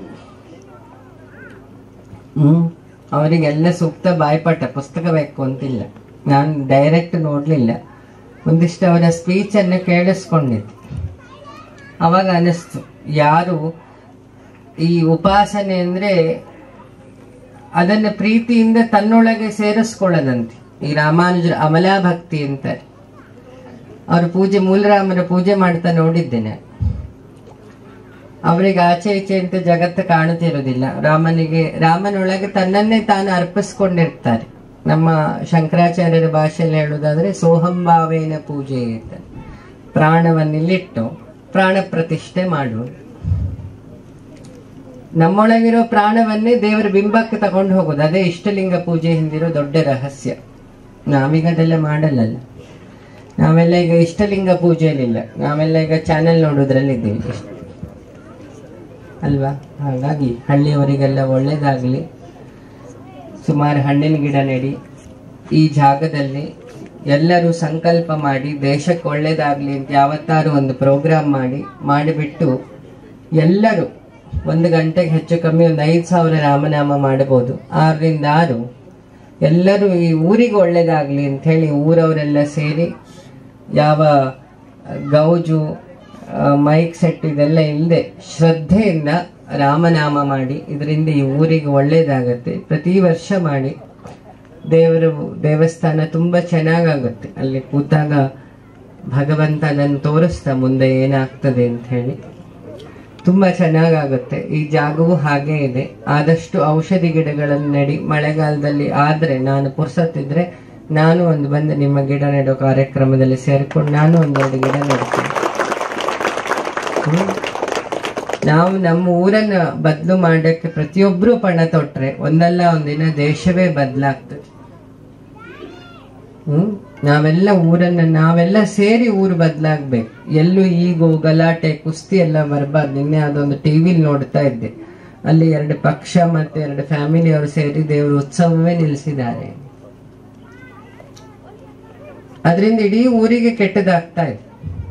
ಹ್ಮ್ ಅವರಿಗೆಲ್ಲ ಸೂಕ್ತ ಬಾಯ್ಪಾಠ ಪುಸ್ತಕ ಬೇಕು ಅಂತಿಲ್ಲ ನಾನು ಡೈರೆಕ್ಟ್ ನೋಡ್ಲಿಲ್ಲ ಒಂದಿಷ್ಟು ಅವರ ಸ್ಪೀಚ್ ಅನ್ನು ಕೇಳಿಸ್ಕೊಂಡಿದ್ದೆ ಅವಾಗ ಅನಿಸ್ತು ಯಾರು ಈ ಉಪಾಸನೆ ಅಂದ್ರೆ ಅದನ್ನ ಪ್ರೀತಿಯಿಂದ ತನ್ನೊಳಗೆ ಸೇರಿಸ್ಕೊಳ್ಳದಂತೆ ಈ ರಾಮಾನುಜರ ಅಮಲಾ ಭಕ್ತಿ ಅಂತಾರೆ ಅವ್ರ ಪೂಜೆ ಮೂಲರಾಮರ ಪೂಜೆ ಮಾಡ್ತಾ ನೋಡಿದ್ದೇನೆ ಅವರಿಗೆ ಆಚೆ ಈಚೆ ಅಂತ ಜಗತ್ತು ಕಾಣುತ್ತಿರೋದಿಲ್ಲ ರಾಮನಿಗೆ ರಾಮನೊಳಗೆ ತನ್ನನ್ನೇ ತಾನು ಅರ್ಪಿಸ್ಕೊಂಡಿರ್ತಾರೆ ನಮ್ಮ ಶಂಕರಾಚಾರ್ಯರ ಭಾಷೆಯಲ್ಲಿ ಹೇಳುವುದಾದ್ರೆ ಸೋಹಂಭಾವೇನ ಪೂಜೆ ಅಂತ ಪ್ರಾಣವನ್ನಿಲ್ಲಿಟ್ಟು ಪ್ರಾಣ ಪ್ರತಿಷ್ಠೆ ಮಾಡುವುದು ನಮ್ಮೊಳಗಿರೋ ಪ್ರಾಣವನ್ನೇ ದೇವರ ಬಿಂಬಕ್ಕೆ ತಗೊಂಡು ಹೋಗೋದು ಅದೇ ಇಷ್ಟಲಿಂಗ ಪೂಜೆ ಹಿಂದಿರೋ ದೊಡ್ಡ ರಹಸ್ಯ ನಾವೀಗ ಅದೆಲ್ಲ ಮಾಡಲ್ಲಲ್ಲ ನಾವೆಲ್ಲ ಈಗ ಇಷ್ಟಲಿಂಗ ಪೂಜೆಯಲ್ಲಿಲ್ಲ ನಾವೆಲ್ಲ ಈಗ ಚಾನೆಲ್ ನೋಡೋದ್ರಲ್ಲಿ ಇದ್ದೀವಿ ಇಷ್ಟ- ಅಲ್ವಾ ಹಾಗಾಗಿ ಹಳ್ಳಿಯವರಿಗೆಲ್ಲ ಒಳ್ಳೇದಾಗ್ಲಿ ಸುಮಾರು ಹಣ್ಣಿನ ಗಿಡ ನೆಡಿ ಈ ಜಾಗದಲ್ಲಿ ಎಲ್ಲರೂ ಸಂಕಲ್ಪ ಮಾಡಿ ದೇಶಕ್ಕೆ ಒಳ್ಳೇದಾಗ್ಲಿ ಅಂತ ಯಾವತ್ತಾರು ಒಂದು ಪ್ರೋಗ್ರಾಮ್ ಮಾಡಿ ಮಾಡಿಬಿಟ್ಟು ಎಲ್ಲರೂ ಒಂದು ಗಂಟೆಗೆ ಹೆಚ್ಚು ಕಮ್ಮಿ ಒಂದು ಐದು ಸಾವಿರ ರಾಮನಾಮ ಮಾಡಬಹುದು ಆರರಿಂದ ಆರು ಎಲ್ಲರೂ ಈ ಊರಿಗೆ ಒಳ್ಳೇದಾಗ್ಲಿ ಅಂತ ಹೇಳಿ ಊರವರೆಲ್ಲ ಸೇರಿ ಯಾವ ಗೌಜು ಆ, ಮೈಕ್ ಸೆಟ್ ಇದೆಲ್ಲ ಇಲ್ಲದೆ ಶ್ರದ್ಧೆಯಿಂದ ರಾಮನಾಮ ಮಾಡಿ ಇದರಿಂದ ಈ ಊರಿಗೆ ಒಳ್ಳೇದಾಗತ್ತೆ ಪ್ರತಿ ವರ್ಷ ಮಾಡಿ ದೇವರ ದೇವಸ್ಥಾನ ತುಂಬಾ ಚೆನ್ನಾಗಾಗುತ್ತೆ ಅಲ್ಲಿ ಕೂತಾಗ ಭಗವಂತ ಅದನ್ನು ತೋರಿಸ್ತಾ ಮುಂದೆ ಏನಾಗ್ತದೆ ಅಂತ ಹೇಳಿ ತುಂಬಾ ಚೆನ್ನಾಗಾಗುತ್ತೆ ಈ ಜಾಗವು ಹಾಗೇ ಇದೆ ಆದಷ್ಟು ಔಷಧಿ ಗಿಡಗಳನ್ನು ನೆಡಿ ಮಳೆಗಾಲದಲ್ಲಿ ಆದ್ರೆ ನಾನು ಪುರ್ಸತ್ತಿದ್ರೆ ನಾನು ಒಂದು ಬಂದು ನಿಮ್ಮ ಗಿಡ ನೆಡೋ ಕಾರ್ಯಕ್ರಮದಲ್ಲಿ ಸೇರ್ಕೊಂಡು ನಾನು ಒಂದೆರಡು ಗಿಡ ನೆಡ್ತೀನಿ ಹ್ಮ್. ನಾವು ನಮ್ಮ ಊರನ್ನ ಬದಲು ಮಾಡಕ್ಕೆ ಪ್ರತಿಯೊಬ್ರು ಪಣ ತೊಟ್ರೆ ಒಂದಲ್ಲ ಒಂದಿನ ದೇಶವೇ ಬದಲಾಗ್ತದೆ ಹ್ಮ್ ನಾವೆಲ್ಲ ಊರನ್ನ ನಾವೆಲ್ಲ ಸೇರಿ ಊರು ಬದಲಾಗ್ಬೇಕು ಎಲ್ಲೂ ಈಗೋ ಗಲಾಟೆ ಕುಸ್ತಿ ಎಲ್ಲ ಬರಬಾರ್ದು ನಿನ್ನೆ ಅದೊಂದು ಟಿವಿಲಿ ನೋಡ್ತಾ ಇದ್ದೆ ಅಲ್ಲಿ ಎರಡು ಪಕ್ಷ ಮತ್ತೆ ಎರಡು ಫ್ಯಾಮಿಲಿ ಅವರು ಸೇರಿ ದೇವರ ಉತ್ಸವವೇ ನಿಲ್ಲಿಸಿದ್ದಾರೆ ಅದರಿಂದ ಇಡೀ ಊರಿಗೆ ಕೆಟ್ಟದಾಗ್ತಾ ಇದೆ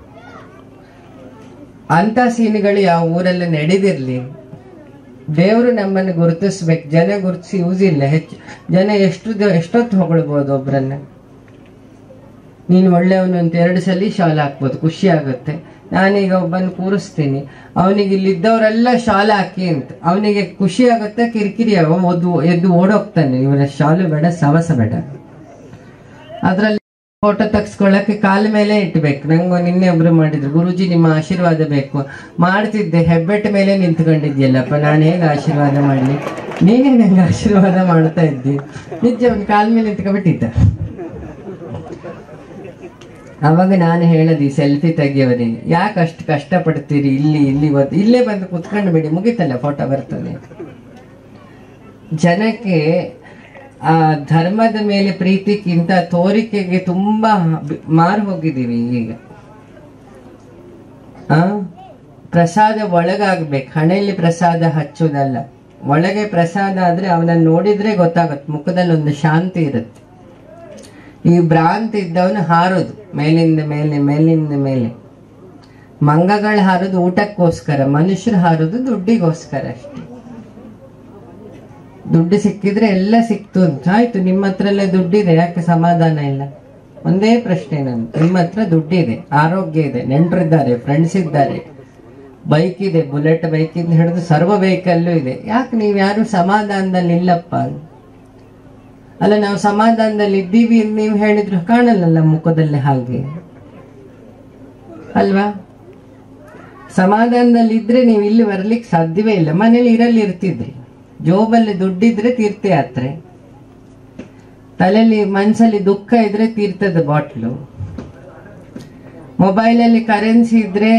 ಅಂತ ಸೀನ್ಗಳು ಯಾವ ಊರಲ್ಲಿ ನಡೆದಿರ್ಲಿ ದೇವರು ನಮ್ಮನ್ನು ಗುರುತಿಸ್ಬೇಕು ಜನ ಗುರುತಿಸಿ ಯೂಸ್ ಇಲ್ಲ ಹೆಚ್ಚು ಜನ ಎಷ್ಟು ದ- ಎಷ್ಟೊತ್ತು ಹೊಗಳ್ಬೋದು ಒಬ್ರನ್ನ ನೀನು ಒಳ್ಳೆಯವನು ಅಂತ ಎರಡು ಸಲ ಶಾಲ್ ಹಾಕ್ಬೋದು ಖುಷಿ ಆಗುತ್ತೆ ನಾನೀಗ ಒಬ್ಬನ ಕೂರಿಸ್ತೀನಿ ಅವನಿಗೆ ಇಲ್ಲಿದ್ದವರೆಲ್ಲ ಶಾಲ್ ಹಾಕಿ ಅಂತ ಅವನಿಗೆ ಖುಷಿ ಆಗುತ್ತೆ ಕಿರಿಕಿರಿ ಆಗ ಒದ್ದು ಎದ್ದು ಓಡೋಗ್ತಾನೆ ಇವರ ಶಾಲು ಬೇಡ ಸವಸ ಬೇಡ ಅದ್ರಲ್ಲಿ ಫೋಟೋ ತೆಗ್ಸ್ಕೊಳ್ಳಕ್ಕೆ ಕಾಲ ಮೇಲೆ ಇಟ್ಬೇಕು ನಂಗೆ ನಿನ್ನೆ ಒಬ್ರು ಮಾಡಿದ್ರು ಗುರುಜಿ ನಿಮ್ಮ ಆಶೀರ್ವಾದ ಬೇಕು ಮಾಡ್ತಿದ್ದೆ ಹೆಬ್ಬೆಟ್ಟ ಮೇಲೆ ನಿಂತ್ಕೊಂಡಿದ್ಯಲ್ಲಪ್ಪ ನಾನು ಹೇಗೆ ಆಶೀರ್ವಾದ ಮಾಡಲಿ ನೀನೇ ನಂಗೆ ಆಶೀರ್ವಾದ ಮಾಡ್ತಾ ಇದ್ದಿ ನಿಜ ಒಂದು ಕಾಲ ಮೇಲೆ ನಿಂತ್ಕೊಬಿಟ್ಟಿದ್ದ ಅವಾಗ ನಾನು ಹೇಳದಿ ಸೆಲ್ಫಿ ತೆಗಿಯವರಿಗೆ ಯಾಕೆ ಅಷ್ಟು ಕಷ್ಟಪಡ್ತೀರಿ ಇಲ್ಲಿ ಇಲ್ಲಿ ಒದ್- ಇಲ್ಲೇ ಬಂದು ಕುತ್ಕೊಂಡು ಬಿಡಿ ಮುಗಿತಲ್ಲ ಫೋಟೋ ಬರ್ತದೆ ಜನಕ್ಕೆ ಆ ಧರ್ಮದ ಮೇಲೆ ಪ್ರೀತಿಗಿಂತ ತೋರಿಕೆಗೆ ತುಂಬಾ ಬಿ- ಮಾರು ಹೋಗಿದ್ದೀವಿ ಈಗ ಆ ಪ್ರಸಾದ ಒಳಗಾಗ್ಬೇಕು ಹಣೆಯಲ್ಲಿ ಪ್ರಸಾದ ಹಚ್ಚುವುದಲ್ಲ ಒಳಗೆ ಪ್ರಸಾದ ಆದ್ರೆ ಅವನನ್ನ ನೋಡಿದ್ರೆ ಗೊತ್ತಾಗತ್ತೆ ಮುಖದಲ್ಲಿ ಒಂದು ಶಾಂತಿ ಇರುತ್ತೆ ಈ ಭ್ರಾಂತಿ ಇದ್ದವನು ಹಾರೋದು ಮೇಲಿಂದ ಮೇಲೆ ಮೇಲಿಂದ ಮೇಲೆ ಮಂಗಗಳು ಹಾರೋದು ಊಟಕ್ಕೋಸ್ಕರ ಮನುಷ್ಯರು ಹಾರೋದು ದುಡ್ಡಿಗೋಸ್ಕರ ಅಷ್ಟೇ ದುಡ್ಡು ಸಿಕ್ಕಿದ್ರೆ ಎಲ್ಲ ಸಿಕ್ತು ಅಂತ ಆಯ್ತು ನಿಮ್ಮ ಹತ್ರ ಎಲ್ಲ ದುಡ್ಡಿದೆ ಯಾಕೆ ಸಮಾಧಾನ ಇಲ್ಲ ಒಂದೇ ಪ್ರಶ್ನೆ ನಾನು ನಿಮ್ಮ ಹತ್ರ ದುಡ್ಡಿದೆ ಆರೋಗ್ಯ ಇದೆ ನೆಂಟರಿದ್ದಾರೆ ಫ್ರೆಂಡ್ಸ್ ಇದ್ದಾರೆ ಬೈಕ್ ಇದೆ ಬುಲೆಟ್ ಬೈಕ್ ಇಂದ ಹಿಡಿದು ಸರ್ವ ವೆಹಿಕಲ್ಲು ಇದೆ ಯಾಕೆ ನೀವು ಯಾರು ಸಮಾಧಾನದಲ್ಲಿ ಇಲ್ಲಪ್ಪ ಅಲ್ಲ ನಾವು ಸಮಾಧಾನದಲ್ಲಿ ಇದ್ದೀವಿ ಅಂತ ನೀವು ಹೇಳಿದ್ರು ಕಾಣಲ್ಲಲ್ಲ ಮುಖದಲ್ಲಿ ಹಾಗೆ ಅಲ್ವಾ ಸಮಾಧಾನದಲ್ಲಿ ಇದ್ರೆ ನೀವು ಇಲ್ಲಿ ಬರ್ಲಿಕ್ಕೆ ಸಾಧ್ಯವೇ ಇಲ್ಲ ಮನೇಲಿ ಇರಲ್ಲಿ ಇರ್ತಿದ್ರಿ ಜೋಬಲ್ಲಿ ದುಡ್ಡಿದ್ರೆ ತೀರ್ಥಯಾತ್ರೆ ತಲೆಯಲ್ಲಿ ಮನ್ಸಲ್ಲಿ ದುಃಖ ಇದ್ರೆ ತೀರ್ಥದ ಬಾಟ್ಲು ಮೊಬೈಲಲ್ಲಿ ಕರೆನ್ಸಿ ಇದ್ರೆ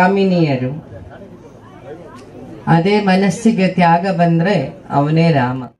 ಕಾಮಿನಿಯರು ಅದೇ ಮನಸ್ಸಿಗೆ ತ್ಯಾಗ ಬಂದ್ರೆ ಅವನೇ ರಾಮ